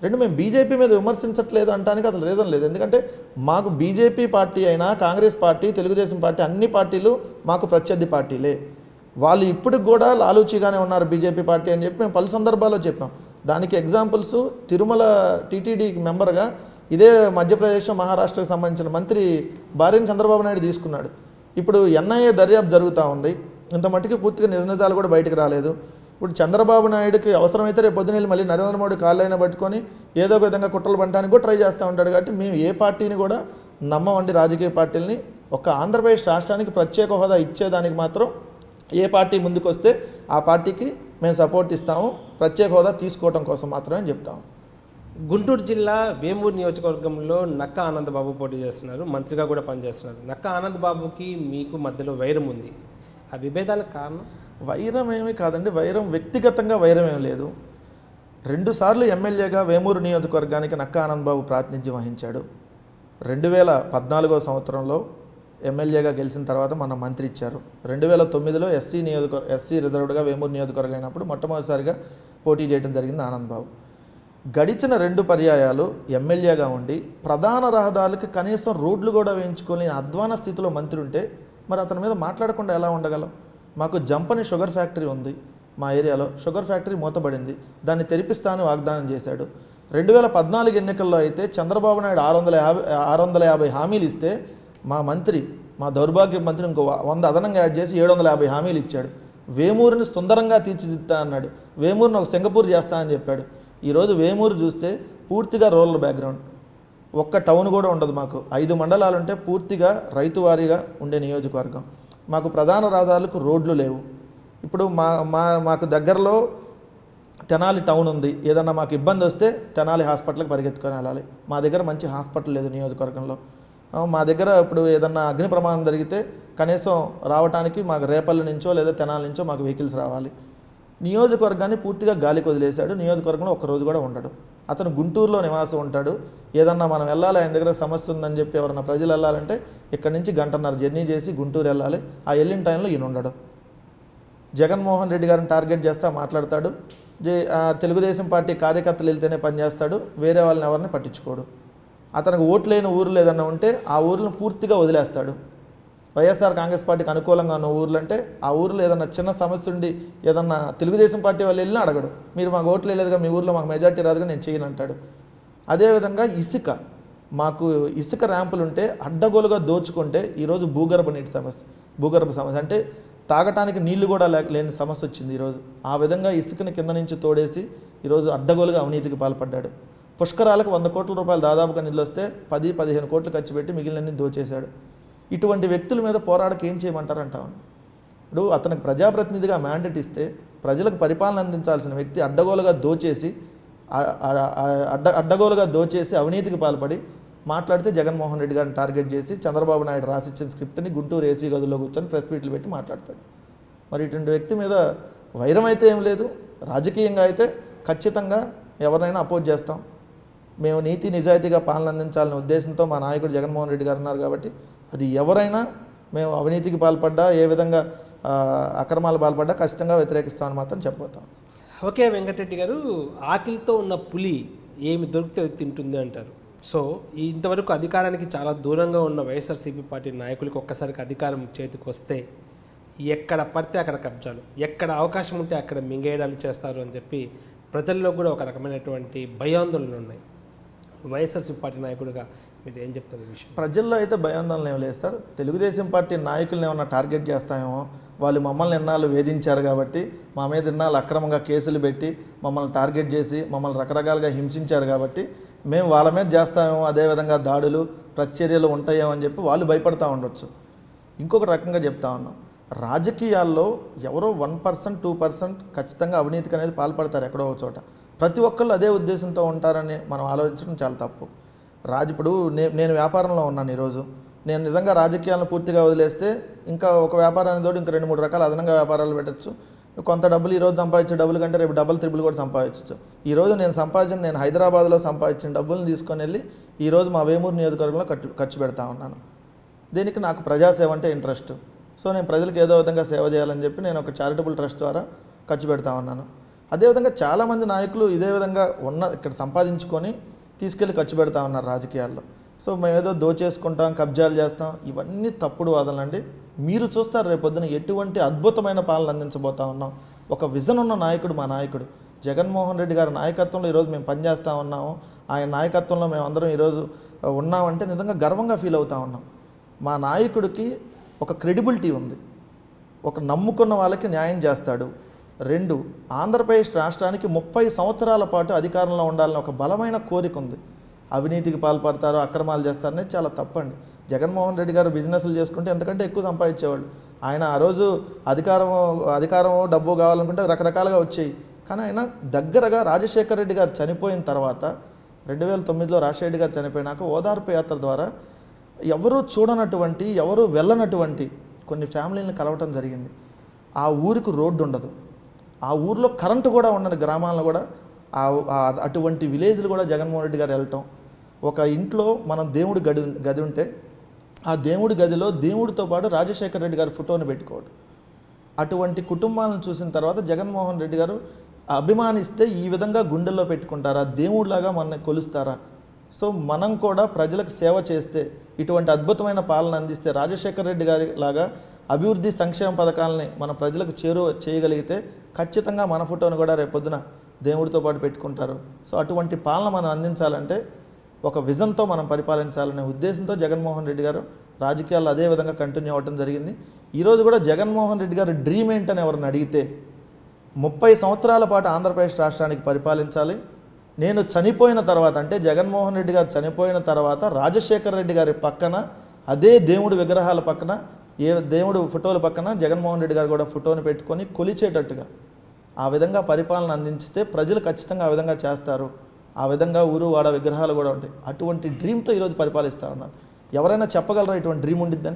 రెండు మేము బీజేపీ మీద విమర్శించట్లేదు అంటానికి అసలు రీజన్ లేదు ఎందుకంటే మాకు బీజేపీ పార్టీ అయినా కాంగ్రెస్ పార్టీ తెలుగుదేశం పార్టీ అన్ని పార్టీలు మాకు ప్రత్యర్థి పార్టీలే వాళ్ళు ఇప్పటికి కూడా లాలూచిగానే ఉన్నారు బీజేపీ పార్టీ అని చెప్పి మేము పలు సందర్భాల్లో చెప్పాం దానికి ఎగ్జాంపుల్స్ తిరుమల టీటీడీ మెంబర్గా ఇదే మధ్యప్రదేశ్ మహారాష్ట్రకు సంబంధించిన మంత్రి భార్యని చంద్రబాబు నాయుడు తీసుకున్నాడు ఇప్పుడు ఎన్ఐఏ దర్యాప్తు జరుగుతూ ఉంది ఇంత మట్టుకు పూర్తిగా నిజ నిజాలు కూడా బయటకు రాలేదు ఇప్పుడు చంద్రబాబు నాయుడుకి అవసరమైతే రేపు పొద్దున వెళ్ళి మళ్ళీ నరేంద్ర మోడీ కాళ్ళైనా పట్టుకొని ఏదో ఒక విధంగా కుట్రలు పడటానికి కూడా ట్రై చేస్తూ ఉంటాడు కాబట్టి మేము ఏ పార్టీని కూడా నమ్మమండి రాజకీయ పార్టీలని ఒక ఆంధ్రప్రదేశ్ రాష్ట్రానికి ప్రత్యేక హోదా ఇచ్చేదానికి మాత్రం ఏ పార్టీ ముందుకు వస్తే ఆ పార్టీకి మేము సపోర్ట్ ఇస్తాము ప్రత్యేక హోదా తీసుకోవడం కోసం మాత్రమే చెప్తాము గుంటూరు జిల్లా వేమూరు నియోజకవర్గంలో నక్క ఆనందబాబు పోటీ చేస్తున్నారు మంత్రిగా కూడా పనిచేస్తున్నారు నక్క ఆనందబాబుకి మీకు మధ్యలో వైరం ఉంది ఆ విభేదాలకు కారణం వైరం ఏమీ కాదండి వైరం వ్యక్తిగతంగా వైరం ఏం లేదు రెండుసార్లు ఎమ్మెల్యేగా వేమూరు నియోజకవర్గానికి నక్క ఆనందబాబు ప్రాతినిధ్యం వహించాడు రెండు వేల పద్నాలుగో సంవత్సరంలో ఎమ్మెల్యేగా గెలిచిన తర్వాత మన మంత్రి ఇచ్చారు రెండు వేల తొమ్మిదిలో ఎస్సీ నియోజకవర్గ ఎస్సీ రిజర్వ్డ్గా వేమూరు నియోజకవర్గం అయినప్పుడు మొట్టమొదటిసారిగా పోటీ చేయడం జరిగింది ఆనందబాబు గడిచిన రెండు పర్యాయాలు ఎమ్మెల్యేగా ఉండి ప్రధాన రహదారులకి కనీసం రోడ్లు కూడా వేయించుకొని అధ్వాన స్థితిలో మంత్రి ఉంటే మరి అతని మీద మాట్లాడకుండా ఎలా ఉండగలం మాకు జంపని షుగర్ ఫ్యాక్టరీ ఉంది మా ఏరియాలో షుగర్ ఫ్యాక్టరీ మూతబడింది దాన్ని తెరిపిస్తానని వాగ్దానం చేశాడు రెండు వేల పద్నాలుగు ఎన్నికల్లో అయితే చంద్రబాబు నాయుడు ఆరు వందల యాభై ఆరు వందల యాభై హామీలు ఇస్తే మా మంత్రి మా దౌర్భాగ్య మంత్రి ఇంకో వంద అదనంగా యాడ్ చేసి ఏడు వందల యాభై హామీలు ఇచ్చాడు వేమూరుని సుందరంగా తీర్చిదిద్దా అన్నాడు వేమూరుని ఒక సింగపూర్ చేస్తా అని చెప్పాడు ఈరోజు వేమూరు చూస్తే పూర్తిగా రూరల్ బ్యాక్గ్రౌండ్ ఒక్క టౌన్ కూడా ఉండదు మాకు ఐదు మండలాలు ఉంటే పూర్తిగా రైతువారీగా ఉండే నియోజకవర్గం మాకు ప్రధాన రహదారులకు రోడ్లు లేవు ఇప్పుడు మా మా మాకు దగ్గరలో తెనాలి టౌన్ ఉంది ఏదన్నా మాకు ఇబ్బంది వస్తే తెనాలి హాస్పిటల్కి పరిగెత్తుకొని వెళ్ళాలి మా దగ్గర మంచి హాస్పిటల్ లేదు నియోజకవర్గంలో ఆ, మా దగ్గర ఇప్పుడు ఏదన్నా అగ్ని ప్రమాదం జరిగితే కనీసం రావడానికి మాకు రేపల్లి నుంచో లేదా తెనాలి నుంచో మాకు వెహికల్స్ రావాలి నియోజకవర్గాన్ని పూర్తిగా గాలికి వదిలేశాడు నియోజకవర్గంలో ఒక్క రోజు కూడా ఉండడు అతను గుంటూరులో నివాసం ఉంటాడు ఏదన్నా మనం వెళ్ళాలి ఆయన దగ్గర సమస్య ఉందని చెప్పి ఎవరన్నా ప్రజలు వెళ్ళాలంటే ఇక్కడి నుంచి గంటన్నర జర్నీ చేసి గుంటూరు వెళ్ళాలి ఆ వెళ్ళిన టైంలో ఈయన ఉండడు జగన్మోహన్ రెడ్డి గారిని టార్గెట్ చేస్తా మాట్లాడతాడు జే ఆ, తెలుగుదేశం పార్టీ కార్యకర్తలు వెళ్తేనే పనిచేస్తాడు వేరే వాళ్ళని ఎవరిని పట్టించుకోడు అతనికి ఓట్లు లేని ఊర్లు ఏదన్నా ఉంటే ఆ ఊర్లను పూర్తిగా వదిలేస్తాడు వైఎస్ఆర్ కాంగ్రెస్ పార్టీకి అనుకూలంగా ఉన్న ఊర్లు అంటే ఆ ఊర్లో ఏదన్నా చిన్న సమస్య ఉండి ఏదన్నా తెలుగుదేశం పార్టీ వాళ్ళు వెళ్ళినా అడగడు మీరు మాకు ఓట్లు వేయలేదుగా మీ ఊర్లో మాకు మెజార్టీ రాదుగా నేను చేయను అంటాడు అదేవిధంగా ఇసుక మాకు ఇసుక ర్యాంపులు ఉంటే అడ్డగోలుగా దోచుకుంటే ఈరోజు భూగర్భ నీటి సమస్య భూగర్భ సమస్య అంటే తాగటానికి నీళ్లు కూడా లేక లేని సమస్య వచ్చింది ఈరోజు ఆ విధంగా ఇసుకని కింద నుంచి తోడేసి ఈరోజు అడ్డగోలుగా అవినీతికి పాల్పడ్డాడు పుష్కరాలకు వంద కోట్ల రూపాయలు దాదాపుగా నిధులు వస్తే పది పదిహేను కోట్లు ఖర్చు పెట్టి మిగిలినన్ని దోచేశాడు ఇటువంటి వ్యక్తుల మీద పోరాడక ఏం చేయమంటారు అంటాను ఇప్పుడు అతనికి ప్రజాప్రతినిధిగా మ్యాండేట్ ఇస్తే ప్రజలకు పరిపాలన అందించాల్సిన వ్యక్తి అడ్డగోలుగా దోచేసి ఆ- ఆ- ఆ- అడ్డ అడ్డగోలుగా దోచేసి అవినీతికి పాల్పడి మాట్లాడితే జగన్మోహన్ రెడ్డి గారిని టార్గెట్ చేసి చంద్రబాబు నాయుడు రాసిచ్చిన స్క్రిప్ట్ని గుంటూరు ఏసీ గదిలో కూర్చొని ప్రెస్ మీట్లు పెట్టి మాట్లాడతాడు మరి ఇటువంటి వ్యక్తి మీద వైరం అయితే ఏం లేదు రాజకీయంగా అయితే ఖచ్చితంగా ఎవరినైనా అపోజ్ చేస్తాం మేము నీతి నిజాయితీగా పాలన అందించాలనే ఉద్దేశంతో మా నాయకుడు జగన్మోహన్ రెడ్డి గారు ఉన్నారు కాబట్టి అది ఎవరైనా మేము అవినీతికి పాల్పడ్డా ఏ విధంగా ఆ, అక్రమాలు పాల్పడ్డా ఖచ్చితంగా వ్యతిరేకిస్తామని మాత్రం చెప్పబోతాం ఓకే వెంకటరెడ్డి గారు ఆకలితో ఉన్న పులి ఏమి దొరికితే అది తింటుంది అంటారు సో ఈ ఇంతవరకు అధికారానికి చాలా దూరంగా ఉన్న వైఎస్ఆర్సీపీ పార్టీ నాయకులకు ఒక్కసారికి అధికారం చేతికి వస్తే ఎక్కడ పడితే అక్కడ కబ్జాలు ఎక్కడ అవకాశం ఉంటే అక్కడ మింగేయడాలు చేస్తారు అని చెప్పి ప్రజల్లో కూడా ఒక రకమైనటువంటి భయాందోళనలు ఉన్నాయి వైఎస్ఆర్సీపీ పార్టీ నాయకుడిగా మీరు ఏం చెప్తారు ఈ విషయం ప్రజల్లో అయితే భయాందోళన ఏమి లేదు సార్ తెలుగుదేశం పార్టీ నాయకులను ఏమన్నా టార్గెట్ చేస్తామేమో వాళ్ళు మమ్మల్ని ఎన్నాళ్ళు వేధించారు కాబట్టి మా మీద ఎన్నాళ్ళు అక్రమంగా కేసులు పెట్టి మమ్మల్ని టార్గెట్ చేసి మమ్మల్ని రకరకాలుగా హింసించారు కాబట్టి మేము వాళ్ళ మీద చేస్తామేమో అదేవిధంగా దాడులు ప్రతిచర్యలు ఉంటాయేమో అని చెప్పి వాళ్ళు భయపడతా ఉండొచ్చు ఇంకొక రకంగా చెప్తా ఉన్నాం రాజకీయాల్లో ఎవరో వన్ పర్సెంట్ టూ పర్సెంట్ ఖచ్చితంగా అవినీతికి అనేది పాల్పడతారు ఎక్కడో ఒక చోట ప్రతి ఒక్కళ్ళు అదే ఉద్దేశంతో ఉంటారని మనం ఆలోచించడం చాలా తప్పు రాజు ఇప్పుడు నే నేను వ్యాపారంలో ఉన్నాను ఈరోజు నేను నిజంగా రాజకీయాలను పూర్తిగా వదిలేస్తే ఇంకా ఒక వ్యాపారాన్ని తోటి ఇంకా రెండు మూడు రకాల అదనంగా వ్యాపారాలు పెట్టచ్చు కొంత డబ్బులు ఈరోజు సంపాదించే డబ్బులు కంటే రేపు డబుల్ త్రిబుల్ కూడా సంపాదించవచ్చు ఈరోజు నేను సంపాదించిన నేను హైదరాబాద్లో సంపాదించిన డబ్బులను తీసుకొని వెళ్ళి ఈరోజు మా వేమూరు నియోజకవర్గంలో ఖర్చు ఖర్చు పెడతా ఉన్నాను దీనికి నాకు ప్రజాసేవ అంటే ఇంట్రెస్ట్ సో నేను ప్రజలకు ఏదో విధంగా సేవ చేయాలని చెప్పి నేను ఒక చారిటబుల్ ట్రస్ట్ ద్వారా ఖర్చు పెడతా ఉన్నాను అదేవిధంగా చాలామంది నాయకులు ఇదే విధంగా ఉన్న ఇక్కడ సంపాదించుకొని తీసుకెళ్ళి ఖర్చు పెడతా ఉన్నారు రాజకీయాల్లో సో మేము ఏదో దోచేసుకుంటాం కబ్జాలు చేస్తాం ఇవన్నీ తప్పుడు వాదనలండి మీరు చూస్తారు రేపొద్దున ఎటువంటి అద్భుతమైన పాలన అందించబోతా ఉన్నాం ఒక విజన్ ఉన్న నాయకుడు మా నాయకుడు జగన్మోహన్ రెడ్డి గారి నాయకత్వంలో ఈరోజు మేము పనిచేస్తూ ఉన్నాము ఆయన నాయకత్వంలో మేము అందరం ఈరోజు ఆ, ఉన్నామంటే నిజంగా గర్వంగా ఫీల్ అవుతా ఉన్నాం మా నాయకుడికి ఒక క్రెడిబిలిటీ ఉంది ఒక నమ్ముకున్న వాళ్ళకి న్యాయం చేస్తాడు రెండు ఆంధ్రప్రదేశ్ రాష్ట్రానికి ముప్పై సంవత్సరాల పాటు అధికారంలో ఉండాలని ఒక బలమైన కోరిక ఉంది అవినీతికి పాల్పడతారు అక్రమాలు చేస్తారనేది చాలా తప్పండి జగన్మోహన్ రెడ్డి గారు బిజినెస్లు చేసుకుంటే ఎంతకంటే ఎక్కువ సంపాదించేవాళ్ళు ఆయన ఆ రోజు అధికారం అధికారం డబ్బు కావాలనుకుంటే రకరకాలుగా వచ్చాయి కానీ ఆయన దగ్గరగా రాజశేఖర రెడ్డి గారు చనిపోయిన తర్వాత రెండు వేల తొమ్మిదిలో రాజశేఖర రెడ్డి గారు చనిపోయినాక ఓదార్పు యాత్ర ద్వారా ఎవరూ చూడనటువంటి ఎవరూ వెళ్ళనటువంటి కొన్ని ఫ్యామిలీలను కలవటం జరిగింది ఆ ఊరికి రోడ్డు ఉండదు ఆ ఊర్లో కరెంటు కూడా ఉండని గ్రామాలను కూడా ఆ ఆ- అటువంటి విలేజ్లు కూడా జగన్మోహన్ రెడ్డి గారు వెళ్ళటం ఒక ఇంట్లో మనం దేవుడి గది గది ఉంటే ఆ దేవుడి గదిలో దేవుడితో పాటు రాజశేఖర రెడ్డి గారి ఫోటోని పెట్టుకోవడం అటువంటి కుటుంబాలను చూసిన తర్వాత జగన్మోహన్ రెడ్డి గారు అభిమానిస్తే ఈ విధంగా గుండెల్లో పెట్టుకుంటారా దేవుడిలాగా మనల్ని కొలుస్తారా సో మనం కూడా ప్రజలకు సేవ చేస్తే ఇటువంటి అద్భుతమైన పాలన అందిస్తే రాజశేఖర రెడ్డి గారి లాగా అభివృద్ధి సంక్షేమ పథకాలని మన ప్రజలకు చేరువ చేయగలిగితే ఖచ్చితంగా మన ఫోటోని కూడా రేపొద్దున దేవుడితో పాటు పెట్టుకుంటారు సో అటువంటి పాలన మనం అందించాలంటే ఒక విజన్తో మనం పరిపాలించాలనే ఉద్దేశంతో జగన్మోహన్ రెడ్డి గారు రాజకీయాల్లో అదే విధంగా కంటిన్యూ అవ్వడం జరిగింది ఈరోజు కూడా జగన్మోహన్ రెడ్డి గారు డ్రీమ్ ఏంటని ఎవరిని అడిగితే ముప్పై సంవత్సరాల పాటు ఆంధ్రప్రదేశ్ రాష్ట్రానికి పరిపాలించాలి నేను చనిపోయిన తర్వాత అంటే జగన్మోహన్ రెడ్డి గారు చనిపోయిన తర్వాత రాజశేఖర రెడ్డి గారి పక్కన అదే దేవుడి విగ్రహాల పక్కన ఏ దేవుడు ఫోటోల పక్కన జగన్మోహన్ రెడ్డి గారు కూడా ఫోటోని పెట్టుకొని కొలిచేటట్టుగా ఆ విధంగా పరిపాలన అందించితే ప్రజలు ఖచ్చితంగా ఆ విధంగా చేస్తారు ఆ విధంగా ఊరు వాడ విగ్రహాలు కూడా ఉంటాయి అటువంటి డ్రీమ్తో ఈరోజు పరిపాలిస్తూ ఉన్నారు ఎవరైనా చెప్పగలరా ఇటువంటి డ్రీమ్ ఉండిద్దని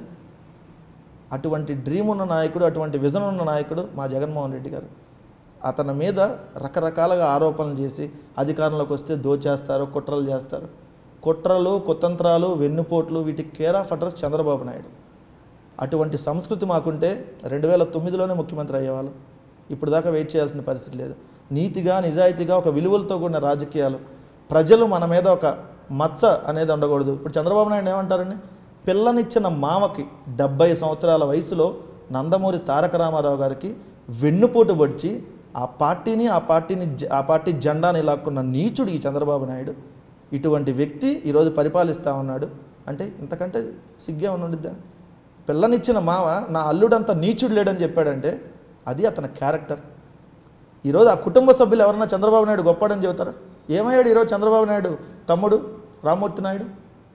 అటువంటి డ్రీమ్ ఉన్న నాయకుడు అటువంటి విజన్ ఉన్న నాయకుడు మా జగన్మోహన్ రెడ్డి గారు అతని మీద రకరకాలుగా ఆరోపణలు చేసి అధికారంలోకి వస్తే దోచేస్తారు కుట్రలు చేస్తారు కుట్రలు కుతంత్రాలు వెన్నుపోట్లు వీటికి care of address Chandrababu Naidu అటువంటి సంస్కృతి మాకుంటే రెండు వేల తొమ్మిదిలోనే ముఖ్యమంత్రి అయ్యేవాళ్ళు ఇప్పుడు దాకా వెయిట్ చేయాల్సిన పరిస్థితి లేదు నీతిగా నిజాయితీగా ఒక విలువలతో కూడిన రాజకీయాలు ప్రజలు మన మీద ఒక మచ్చ అనేది ఉండకూడదు ఇప్పుడు చంద్రబాబు నాయుడు ఏమంటారండి పిల్లనిచ్చిన మామకి డెబ్బై సంవత్సరాల వయసులో నందమూరి తారక రామారావు గారికి వెన్నుపోటు పొడిచి ఆ పార్టీని ఆ పార్టీని జ- ఆ పార్టీ జెండాని లాక్కున్న నీచుడు ఈ చంద్రబాబు నాయుడు ఇటువంటి వ్యక్తి ఈరోజు పరిపాలిస్తూ ఉన్నాడు అంటే ఇంతకంటే సిగ్గే ఉండిద్దా పిల్లనిచ్చిన మామ నా అల్లుడంత నీచుడు లేడని చెప్పాడంటే అది అతని క్యారెక్టర్ ఈరోజు ఆ కుటుంబ సభ్యులు ఎవరన్నా చంద్రబాబు నాయుడు గొప్పడని చెబుతారా ఏమయ్యాడు ఈరోజు చంద్రబాబు నాయుడు తమ్ముడు రామ్మూర్తి నాయుడు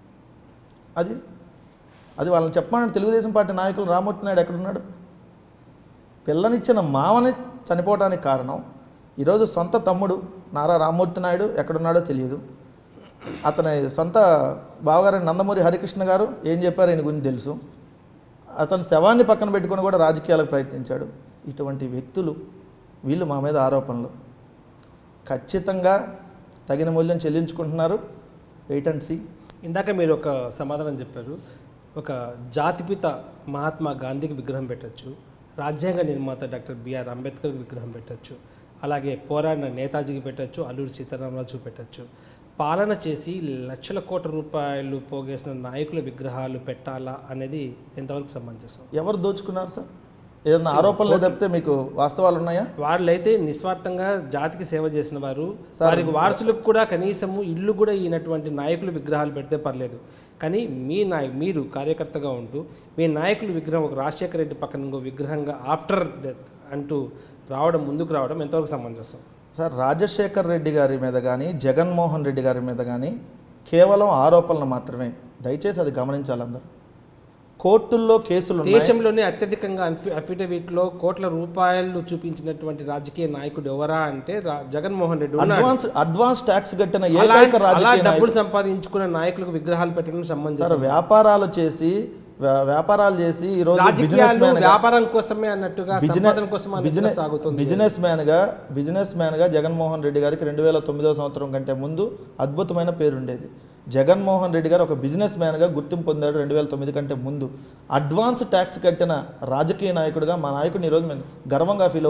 అది అది వాళ్ళని చెప్పమని తెలుగుదేశం పార్టీ నాయకులు రామ్మూర్తి నాయుడు ఎక్కడున్నాడు పిల్లనిచ్చిన మామని చనిపోవడానికి కారణం ఈరోజు సొంత తమ్ముడు నారా రామ్మూర్తి నాయుడు ఎక్కడున్నాడో తెలియదు అతని సొంత బావగారు నందమూరి హరికృష్ణ గారు ఏం చెప్పారు ఆయన గురించి తెలుసు అతని శవాన్ని పక్కన పెట్టుకొని కూడా రాజకీయాలకు ప్రయత్నించాడు ఇటువంటి వ్యక్తులు వీళ్ళు మా మీద ఆరోపణలు ఖచ్చితంగా తగిన మూల్యం చెల్లించుకుంటున్నారు వెయిట్ అండ్ సీ ఇందాక మీరు ఒక సమాధానం చెప్పారు ఒక జాతిపిత మహాత్మా గాంధీకి విగ్రహం పెట్టచ్చు రాజ్యాంగ నిర్మాత డాక్టర్ బిఆర్ అంబేద్కర్కి విగ్రహం పెట్టచ్చు అలాగే పోరాడిన నేతాజీకి పెట్టచ్చు అల్లూరి సీతారామరాజుకి పెట్టచ్చు పాలన చేసి లక్షల కోట్ల రూపాయలు పోగేసిన నాయకుల విగ్రహాలు పెట్టాలా అనేది ఎంతవరకు సమంజసం ఎవరు దోచుకున్నారు సార్ ఏదన్నా ఆరోపణలు తప్పితే మీకు వాస్తవాలు ఉన్నాయా వాళ్ళైతే నిస్వార్థంగా జాతికి సేవ చేసిన వారు వారికి వారసులకు కూడా కనీసము ఇల్లు కూడా ఈనటువంటి నాయకులు విగ్రహాలు పెడితే పర్లేదు కానీ మీ నాయ మీరు కార్యకర్తగా ఉంటూ మీ నాయకుల విగ్రహం ఒక రాజశేఖర రెడ్డి పక్కన ఇంకో విగ్రహంగా ఆఫ్టర్ డెత్ అంటూ రావడం ముందుకు రావడం ఎంతవరకు సమంజసం సార్ రాజశేఖర్ రెడ్డి గారి మీద కానీ జగన్మోహన్ రెడ్డి గారి మీద కానీ కేవలం ఆరోపణలు మాత్రమే దయచేసి అది గమనించాలి అందరూ కోర్టుల్లో కేసులు ఉన్నాయి. దేశంలోనే అత్యధికంగా అఫి- అఫిడవిట్లో కోట్ల రూపాయలు చూపించినటువంటి రాజకీయ నాయకుడు ఎవరా అంటే రా- జగన్మోహన్ రెడ్డి ఉన్నాడు. అడ్వాన్స్ అడ్వాన్స్ ట్యాక్స్ కట్టిన అలా ఏకైక అలా రాజకీయ నాయకుడు డబ్బులు సంపాదించుకున్న నాయకులకు విగ్రహాలు పెట్టడం సార్ సంబంధించి వ్యాపారాలు చేసి వ్యా- వ్యాపారాలు చేసి ఈ రోజు బిజినెస్ రాజకీయాలు మ్యాన్ వ్యాపారం కోసమే అన్నట్టుగా సంపాదన కోసం అన్నట్టుగా బిజినెస్ సాగుతుంది బిజినెస్ మ్యాన్గా బిజినెస్ మ్యాన్గా జగన్మోహన్ రెడ్డి గారికి రెండు వేల తొమ్మిదో సంవత్సరం కంటే ముందు అద్భుతమైన పేరు ఉండేది జగన్మోహన్ రెడ్డి గారు ఒక బిజినెస్ మ్యాన్గా గుర్తింపు పొందాడు రెండు వేల తొమ్మిది కంటే ముందు అడ్వాన్స్ ట్యాక్స్ కట్టిన రాజకీయ నాయకుడిగా మా నాయకుడిని ఈరోజు మేము గర్వంగా ఫీల్ అవుతాం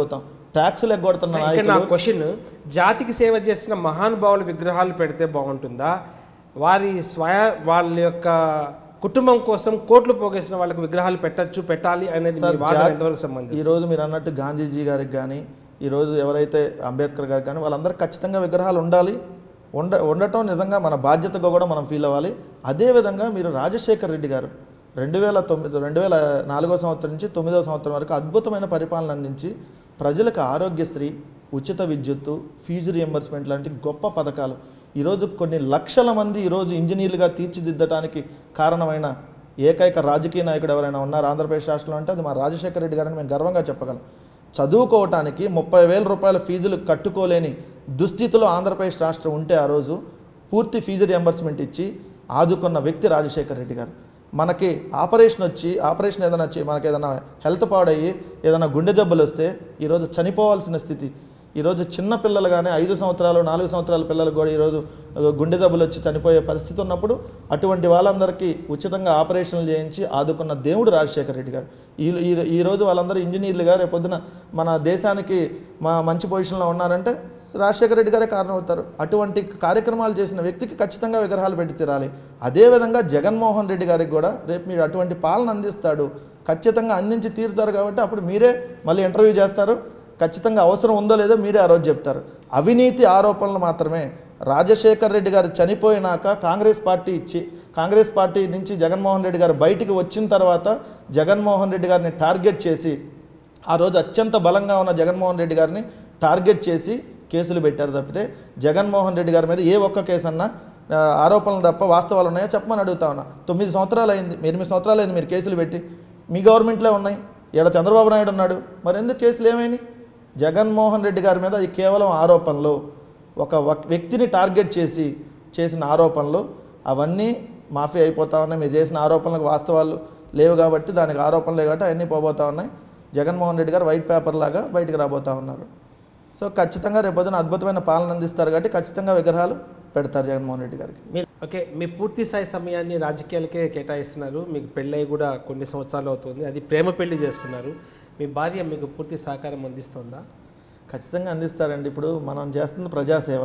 ట్యాక్సులు ఎగ్గొడుతున్న ఇక్కడ నా నాయకులు క్వశ్చన్ జాతికి సేవ చేసిన మహానుభావుల విగ్రహాలు పెడితే బాగుంటుందా వారి స్వయ వాళ్ళ యొక్క కుటుంబం కోసం కోట్లు పోగేసిన వాళ్ళకి విగ్రహాలు పెట్టచ్చు పెట్టాలి అనేది మీ సార్, వాదన జా- ఎంతవరకు సంబంధించి ఈ రోజు మీరు అన్నట్టు గాంధీజీ గారికి కానీ ఈరోజు ఎవరైతే అంబేద్కర్ గారికి కానీ వాళ్ళందరూ ఖచ్చితంగా విగ్రహాలు ఉండాలి ఉండ ఉండటం నిజంగా మన బాధ్యతగా కూడా మనం ఫీల్ అవ్వాలి అదేవిధంగా మీరు రాజశేఖర్ రెడ్డి గారు రెండు వేల తొమ్మిది రెండు వేల నాలుగో సంవత్సరం నుంచి తొమ్మిదో సంవత్సరం వరకు అద్భుతమైన పరిపాలన అందించి ప్రజలకు ఆరోగ్యశ్రీ ఉచిత విద్యుత్తు ఫీజు రియంబర్స్మెంట్ లాంటి గొప్ప పథకాలు ఈరోజు కొన్ని లక్షల మంది ఈరోజు ఇంజనీర్లుగా తీర్చిదిద్దడానికి కారణమైన ఏకైక రాజకీయ నాయకుడు ఎవరైనా ఉన్నారు ఆంధ్రప్రదేశ్ రాష్ట్రంలో అంటే అది మా రాజశేఖర రెడ్డి గారని మేము గర్వంగా చెప్పగలం చదువుకోవటానికి ముప్పై వేల రూపాయల ఫీజులు కట్టుకోలేని దుస్థితిలో ఆంధ్రప్రదేశ్ రాష్ట్రం ఉంటే ఆ రోజు పూర్తి ఫీజు రియంబర్స్మెంట్ ఇచ్చి ఆదుకున్న వ్యక్తి రాజశేఖర రెడ్డి గారు మనకి ఆపరేషన్ వచ్చి ఆపరేషన్ ఏదైనా వచ్చి మనకి ఏదైనా హెల్త్ పాడయ్యి ఏదైనా గుండె జబ్బులు వస్తే ఈరోజు చనిపోవాల్సిన స్థితి ఈరోజు చిన్న పిల్లలు కానీ ఐదు సంవత్సరాలు నాలుగు సంవత్సరాల పిల్లలకు కూడా ఈరోజు గుండె జబ్బులు వచ్చి చనిపోయే పరిస్థితి ఉన్నప్పుడు అటువంటి వాళ్ళందరికీ ఉచితంగా ఆపరేషన్లు చేయించి ఆదుకున్న దేవుడు రాజశేఖర రెడ్డి గారు ఈ ఈ- ఈ రోజు వాళ్ళందరూ ఇంజనీర్లుగా రేపొద్దున మన దేశానికి మా మంచి పొజిషన్లో ఉన్నారంటే రాజశేఖర రెడ్డి గారే కారణం అవుతారు అటువంటి కార్యక్రమాలు చేసిన వ్యక్తికి ఖచ్చితంగా విగ్రహాలు పెట్టి తీరాలి అదేవిధంగా జగన్మోహన్ రెడ్డి గారికి కూడా రేపు మీరు అటువంటి పాలన అందిస్తాడు ఖచ్చితంగా అందించి తీరుతారు కాబట్టి అప్పుడు మీరే మళ్ళీ ఇంటర్వ్యూ చేస్తారు ఖచ్చితంగా అవసరం ఉందో లేదో మీరే ఆ రోజు చెప్తారు అవినీతి ఆరోపణలు మాత్రమే రాజశేఖర్ రెడ్డి గారు చనిపోయినాక కాంగ్రెస్ పార్టీ ఇచ్చి కాంగ్రెస్ పార్టీ నుంచి జగన్మోహన్ రెడ్డి గారు బయటికి వచ్చిన తర్వాత జగన్మోహన్ రెడ్డి గారిని టార్గెట్ చేసి ఆ రోజు అత్యంత బలంగా ఉన్న జగన్మోహన్ రెడ్డి గారిని టార్గెట్ చేసి కేసులు పెట్టారు తప్పితే జగన్మోహన్ రెడ్డి గారి మీద ఏ ఒక్క కేసు అన్నా ఆ, ఆరోపణలు తప్ప వాస్తవాలు ఉన్నాయో చెప్పమని అడుగుతా ఉన్నా తొమ్మిది సంవత్సరాలు అయింది ఎనిమిది సంవత్సరాలు అయింది మీరు కేసులు పెట్టి మీ గవర్నమెంట్లో ఉన్నాయి ఈడ చంద్రబాబు నాయుడు ఉన్నాడు మరి ఎందుకు కేసులు ఏమైనాయి జగన్మోహన్ రెడ్డి గారి మీద ఈ కేవలం ఆరోపణలు ఒక వక్- వ్యక్తిని టార్గెట్ చేసి చేసిన ఆరోపణలు అవన్నీ మాఫీ అయిపోతా ఉన్నాయి మీరు చేసిన ఆరోపణలకు వాస్తవాలు లేవు కాబట్టి దానికి ఆరోపణలే కాబట్టి అవన్నీ పోబోతా ఉన్నాయి జగన్మోహన్ రెడ్డి గారు వైట్ పేపర్ లాగా బయటికి రాబోతా ఉన్నారు సో ఖచ్చితంగా రేపొద్దున అద్భుతమైన పాలన అందిస్తారు కాబట్టి ఖచ్చితంగా విగ్రహాలు పెడతారు జగన్మోహన్ రెడ్డి గారికి మీరు ఓకే మీ పూర్తి స్థాయి సమయాన్ని రాజకీయాలకే కేటాయిస్తున్నారు మీకు పెళ్ళై కూడా కొన్ని సంవత్సరాలు అవుతుంది అది ప్రేమ పెళ్లి చేసుకున్నారు మీ భార్య మీకు పూర్తి సహకారం అందిస్తుందా ఖచ్చితంగా అందిస్తారండి ఇప్పుడు మనం చేస్తుంది ప్రజాసేవ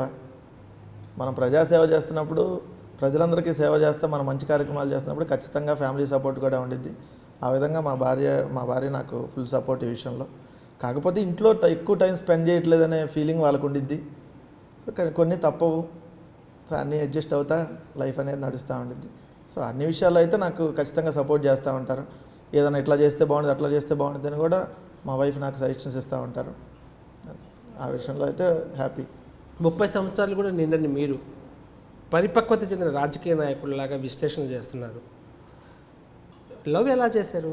మనం ప్రజాసేవ చేస్తున్నప్పుడు ప్రజలందరికీ సేవ చేస్తే మనం మంచి కార్యక్రమాలు చేస్తున్నప్పుడు ఖచ్చితంగా ఫ్యామిలీ సపోర్ట్ కూడా ఉండిద్ది ఆ విధంగా మా భార్య మా భార్య నాకు ఫుల్ సపోర్ట్ ఈ విషయంలో కాకపోతే ఇంట్లో ట- ఎక్కువ టైం స్పెండ్ చేయట్లేదనే ఫీలింగ్ వాళ్ళకు ఉండిద్ది సో కానీ కొన్ని తప్పవు సో అన్నీ అడ్జస్ట్ అవుతా లైఫ్ అనేది నడుస్తూ ఉండిద్ది సో అన్ని విషయాల్లో అయితే నాకు ఖచ్చితంగా సపోర్ట్ చేస్తూ ఉంటారు ఏదైనా ఇట్లా చేస్తే బాగుంటుంది అట్లా చేస్తే బాగుంటుంది అని కూడా మా వైఫ్ నాకు సజెషన్స్ ఇస్తూ ఉంటారు ఆ విషయంలో అయితే హ్యాపీ ముప్పై సంవత్సరాలు కూడా నిండని మీరు పరిపక్వత చెందిన రాజకీయ నాయకుడిలాగా విశ్లేషణ చేస్తున్నారు లవ్ ఎలా చేశారు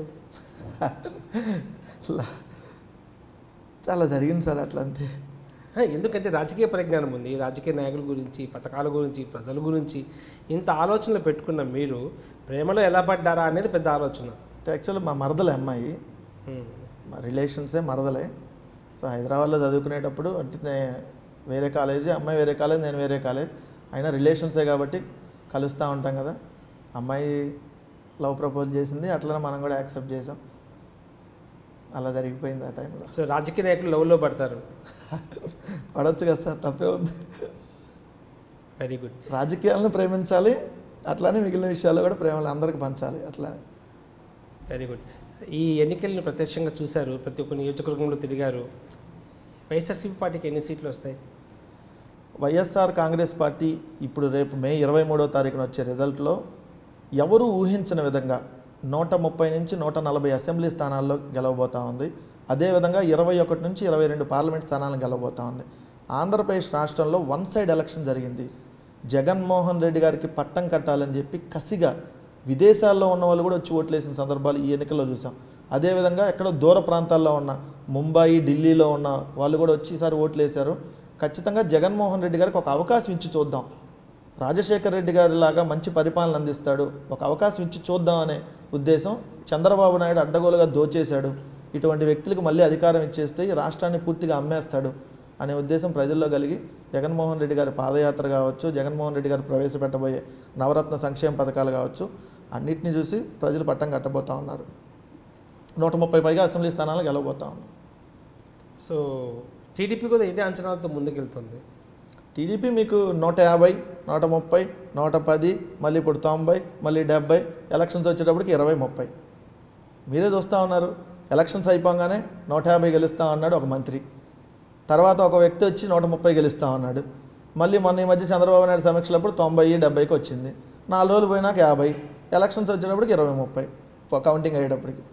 అలా జరిగింది సార్ అట్లా అంతే హ, ఎందుకంటే రాజకీయ పరిజ్ఞానం ఉంది రాజకీయ నాయకుల గురించి పథకాల గురించి ప్రజల గురించి ఇంత ఆలోచనలు పెట్టుకున్న మీరు ప్రేమలో ఎలా పడ్డారా అనేది పెద్ద ఆలోచన యాక్చువల్లీ మా మరదలే అమ్మాయి హ్మ్. మా రిలేషన్సే మరదలే సో హైదరాబాద్లో చదువుకునేటప్పుడు అంటే నే- వేరే కాలేజీ అమ్మాయి వేరే కాలేజ్ నేను వేరే కాలేజ్ అయినా రిలేషన్సే కాబట్టి కలుస్తూ ఉంటాం కదా అమ్మాయి లవ్ ప్రపోజ్ చేసింది అట్లనే మనం కూడా యాక్సెప్ట్ చేసాం అలా జరిగిపోయింది ఆ టైంలో సో రాజకీయ నాయకులు లవ్లో పడతారు పడవచ్చు కదా సార్ తప్పే ఉంది వెరీ గుడ్ రాజకీయాలను ప్రేమించాలి అట్లానే మిగిలిన విషయాల్లో కూడా ప్రేమలు అందరికి పంచాలి అట్లా వెరీ గుడ్ ఈ ఎన్నికలను ప్రత్యక్షంగా చూశారు ప్రతి ఒక్క నియోజకవర్గంలో తిరిగారు వైఎస్ఆర్సీపీ పార్టీకి ఎన్ని సీట్లు వస్తాయి వైఎస్ఆర్ కాంగ్రెస్ పార్టీ ఇప్పుడు రేపు మే ఇరవై మూడో తారీఖున వచ్చే రిజల్ట్లో ఎవరు ఊహించిన విధంగా నూట ముప్పై నుంచి నూట నలభై అసెంబ్లీ స్థానాల్లో గెలవబోతా ఉంది అదేవిధంగా ఇరవై ఒకటి నుంచి ఇరవై రెండు పార్లమెంట్ స్థానాలను గెలవబోతా ఉంది ఆంధ్రప్రదేశ్ రాష్ట్రంలో వన్ సైడ్ ఎలక్షన్ జరిగింది జగన్మోహన్ రెడ్డి గారికి పట్టం కట్టాలని చెప్పి కసిగా విదేశాల్లో ఉన్న వాళ్ళు కూడా వచ్చి ఓట్లేసిన సందర్భాలు ఈ ఎన్నికల్లో చూసాం అదేవిధంగా ఎక్కడో దూర ప్రాంతాల్లో ఉన్న ముంబాయి ఢిల్లీలో ఉన్న వాళ్ళు కూడా వచ్చి ఈసారి ఓట్లు వేశారు ఖచ్చితంగా జగన్మోహన్ రెడ్డి గారికి ఒక అవకాశం ఇచ్చి చూద్దాం రాజశేఖర రెడ్డి గారి లాగా మంచి పరిపాలన అందిస్తాడు ఒక అవకాశం ఇచ్చి చూద్దాం అనే ఉద్దేశం చంద్రబాబు నాయుడు అడ్డగోలుగా దోచేశాడు ఇటువంటి వ్యక్తులకు మళ్ళీ అధికారం ఇచ్చేస్తే ఈ రాష్ట్రాన్ని పూర్తిగా అమ్మేస్తాడు అనే ఉద్దేశం ప్రజల్లో కలిగి జగన్మోహన్ రెడ్డి గారి పాదయాత్ర కావచ్చు జగన్మోహన్ రెడ్డి గారు ప్రవేశపెట్టబోయే నవరత్న సంక్షేమ పథకాలు కావచ్చు అన్నిటిని చూసి ప్రజలు పట్టం కట్టబోతా ఉన్నారు నూట ముప్పై పైగా అసెంబ్లీ స్థానాలు గెలవబోతా ఉన్నారు సో టీడీపీ కూడా ఇదే అంచనాలతో ముందుకెళ్తుంది టీడీపీ మీకు నూట యాభై నూట ముప్పై నూట పది మళ్ళీ ఇప్పుడు తొంభై మళ్ళీ డెబ్బై ఎలక్షన్స్ వచ్చేటప్పటికి ఇరవై ముప్పై మీరే చూస్తూ ఉన్నారు ఎలక్షన్స్ అయిపోగానే నూట యాభై గెలుస్తా అన్నాడు ఒక మంత్రి తర్వాత ఒక వ్యక్తి వచ్చి నూట ముప్పై గెలుస్తా ఉన్నాడు మళ్ళీ మొన్న ఈ మధ్య చంద్రబాబు నాయుడు సమీక్షలప్పుడు తొంభై డెబ్బైకి వచ్చింది నాలుగు రోజులు పోయినాక యాభై ఎలక్షన్స్ వచ్చేటప్పటికి ఇరవై ముప్పై కౌంటింగ్ అయ్యేటప్పటికి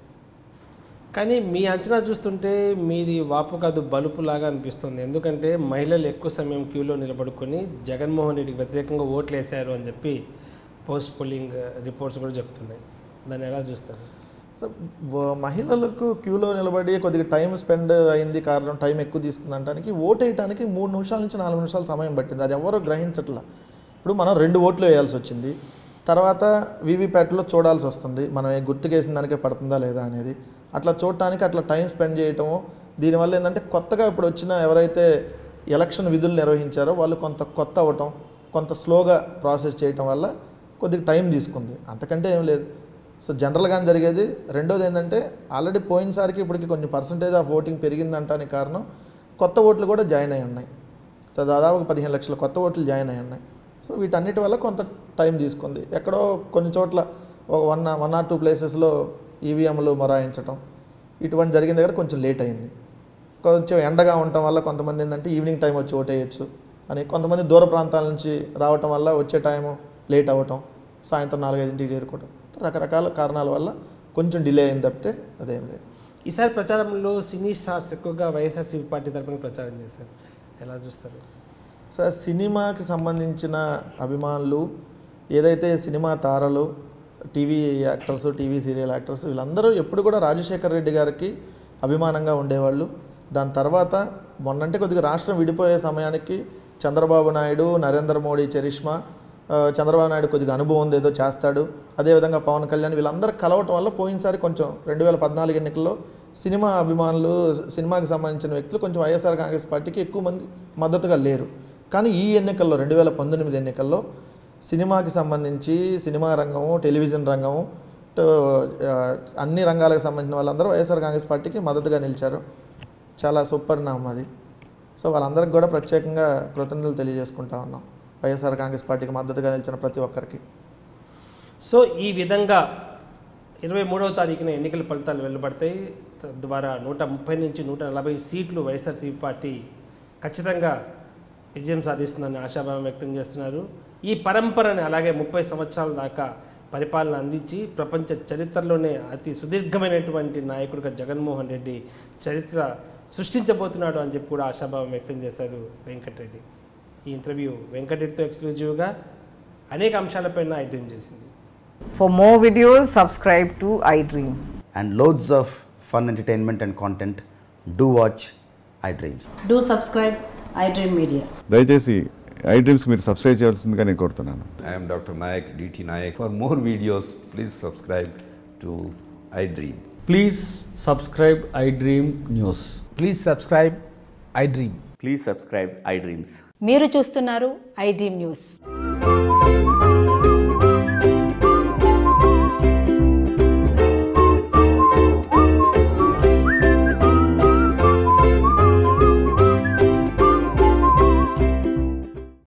కానీ మీ అంచనా చూస్తుంటే మీది వాపు కాదు బలుపు లాగా అనిపిస్తుంది ఎందుకంటే మహిళలు ఎక్కువ సమయం క్యూలో నిలబడుకొని జగన్మోహన్ రెడ్డికి వ్యతిరేకంగా ఓట్లు వేశారు అని చెప్పి పోస్ట్ పోలింగ్ రిపోర్ట్స్ కూడా చెప్తున్నాయి దాన్ని ఎలా చూస్తారు సో వ- మహిళలకు క్యూలో నిలబడి కొద్దిగా టైం స్పెండ్ అయింది కారణం టైం ఎక్కువ తీసుకుంది అంటానికి ఓటు వేయడానికి మూడు నిమిషాల నుంచి నాలుగు నిమిషాల సమయం పట్టింది అది ఎవరు గ్రహించట్లా ఇప్పుడు మనం రెండు ఓట్లు వేయాల్సి వచ్చింది తర్వాత వీవీప్యాట్లో చూడాల్సి వస్తుంది మనం ఏ గుర్తుకేసిన దానికే పడుతుందా లేదా అనేది అట్లా చూడటానికి అట్లా టైం స్పెండ్ చేయటము దీనివల్ల ఏంటంటే కొత్తగా ఇప్పుడు వచ్చిన ఎవరైతే ఎలక్షన్ విధులు నిర్వహించారో వాళ్ళు కొంత కొత్త అవ్వటం కొంత స్లోగా ప్రాసెస్ చేయటం వల్ల కొద్దిగా టైం తీసుకుంది అంతకంటే ఏం లేదు సో జనరల్గా జరిగేది రెండోది ఏంటంటే ఆల్రెడీ పోయినసారికి ఇప్పటికి కొంచెం పర్సంటేజ్ ఆఫ్ ఓటింగ్ పెరిగిందంటానికి కారణం కొత్త ఓట్లు కూడా జాయిన్ అయి ఉన్నాయి సో దాదాపు పదిహేను లక్షల కొత్త ఓట్లు జాయిన్ అయి ఉన్నాయి సో వీటన్నిటి వల్ల కొంత టైం తీసుకుంది ఎక్కడో కొన్ని చోట్ల ఒక వన్ వన్ ఆర్ టూ ప్లేసెస్లో ఈవీఎంలు మొరాయించడం ఇటువంటి జరిగిన దగ్గర కొంచెం లేట్ అయింది కొంచెం ఎండగా ఉండటం వల్ల కొంతమంది ఏంటంటే ఈవినింగ్ టైం వచ్చి ఓటేయచ్చు అని కొంతమంది దూర ప్రాంతాల నుంచి రావటం వల్ల వచ్చే టైము లేట్ అవ్వటం సాయంత్రం నాలుగైదింటికి చేరుకోవటం రకరకాల కారణాల వల్ల కొంచెం డిలే అయింది తప్పితే అదేం లేదు ఈసారి ప్రచారంలో సినీ స్టార్స్ ఎక్కువగా వైఎస్ఆర్సీపీ పార్టీ తరపున ప్రచారం చేశారు ఎలా చూస్తారు సార్ సినిమాకి సంబంధించిన అభిమానులు ఏదైతే సినిమా తారలు TV actors TV serial actors వీళ్ళందరూ ఎప్పుడు కూడా రాజశేఖర్ రెడ్డి గారికి అభిమానంగా ఉండేవాళ్ళు దాని తర్వాత మొన్నంటే కొద్దిగా రాష్ట్రం విడిపోయే సమయానికి చంద్రబాబు నాయుడు నరేంద్ర మోడీ చరిష్మా ఆ, చంద్రబాబు నాయుడు కొద్దిగా అనుభవం ఉంది ఏదో చేస్తాడు అదేవిధంగా పవన్ కళ్యాణ్ వీళ్ళందరూ కలవటం వల్ల పోయినసారి కొంచెం రెండు వేల పద్నాలుగు ఎన్నికల్లో సినిమా అభిమానులు సినిమాకి సంబంధించిన వ్యక్తులు కొంచెం వైఎస్ఆర్ కాంగ్రెస్ పార్టీకి ఎక్కువ మంది మద్దతుగా లేరు కానీ ఈ ఎన్నికల్లో రెండు వేల పంతొమ్మిది ఎన్నికల్లో సినిమాకి సంబంధించి సినిమా రంగము టెలివిజన్ రంగము తో, ఆ, అన్ని రంగాలకు సంబంధించిన వాళ్ళందరూ వైఎస్ఆర్ కాంగ్రెస్ పార్టీకి మద్దతుగా నిలిచారు చాలా సుపరిణామం అది సో వాళ్ళందరికీ కూడా ప్రత్యేకంగా కృతజ్ఞతలు తెలియజేసుకుంటా ఉన్నాం వైఎస్ఆర్ కాంగ్రెస్ పార్టీకి మద్దతుగా నిలిచిన ప్రతి ఒక్కరికి సో ఈ విధంగా ఇరవై మూడవ తారీఖున ఎన్నికల ఫలితాలు వెలువడతాయి తద్వారా నూట ముప్పై నుంచి నూట నలభై సీట్లు వైఎస్ఆర్సీపీ పార్టీ ఖచ్చితంగా విజయం సాధిస్తుందని ఆశాభావం వ్యక్తం చేస్తున్నారు ఈ పరంపరని అలాగే ముప్పై సంవత్సరాల దాకా పరిపాలన అందించి ప్రపంచ చరిత్రలోనే అతి సుదీర్ఘమైనటువంటి నాయకుడిగా జగన్మోహన్ రెడ్డి చరిత్ర సృష్టించబోతున్నాడు అని చెప్పి కూడా ఆశాభావం వ్యక్తం చేశారు వెంకటరెడ్డి ఈ ఇంటర్వ్యూ వెంకటరెడ్డితో ఎక్స్క్లూజివ్గా అనేక అంశాలపైన ఐడ్రీమ్ చేసింది For more videos, subscribe to iDream. and loads of fun entertainment and content, do watch iDreams. Do subscribe iDream Media. దయచేసి ఐ డ్రీమ్స్కి మీరు సబ్స్క్రైబ్ చేయాల్సిందిగా నేను కోరుతున్నాను I am Dr. Nayak, DT Nayak. For more videos, please subscribe to iDream. Please subscribe iDream News. Please subscribe iDream. Please subscribe iDreams. మీరు చూస్తున్నారు iDream news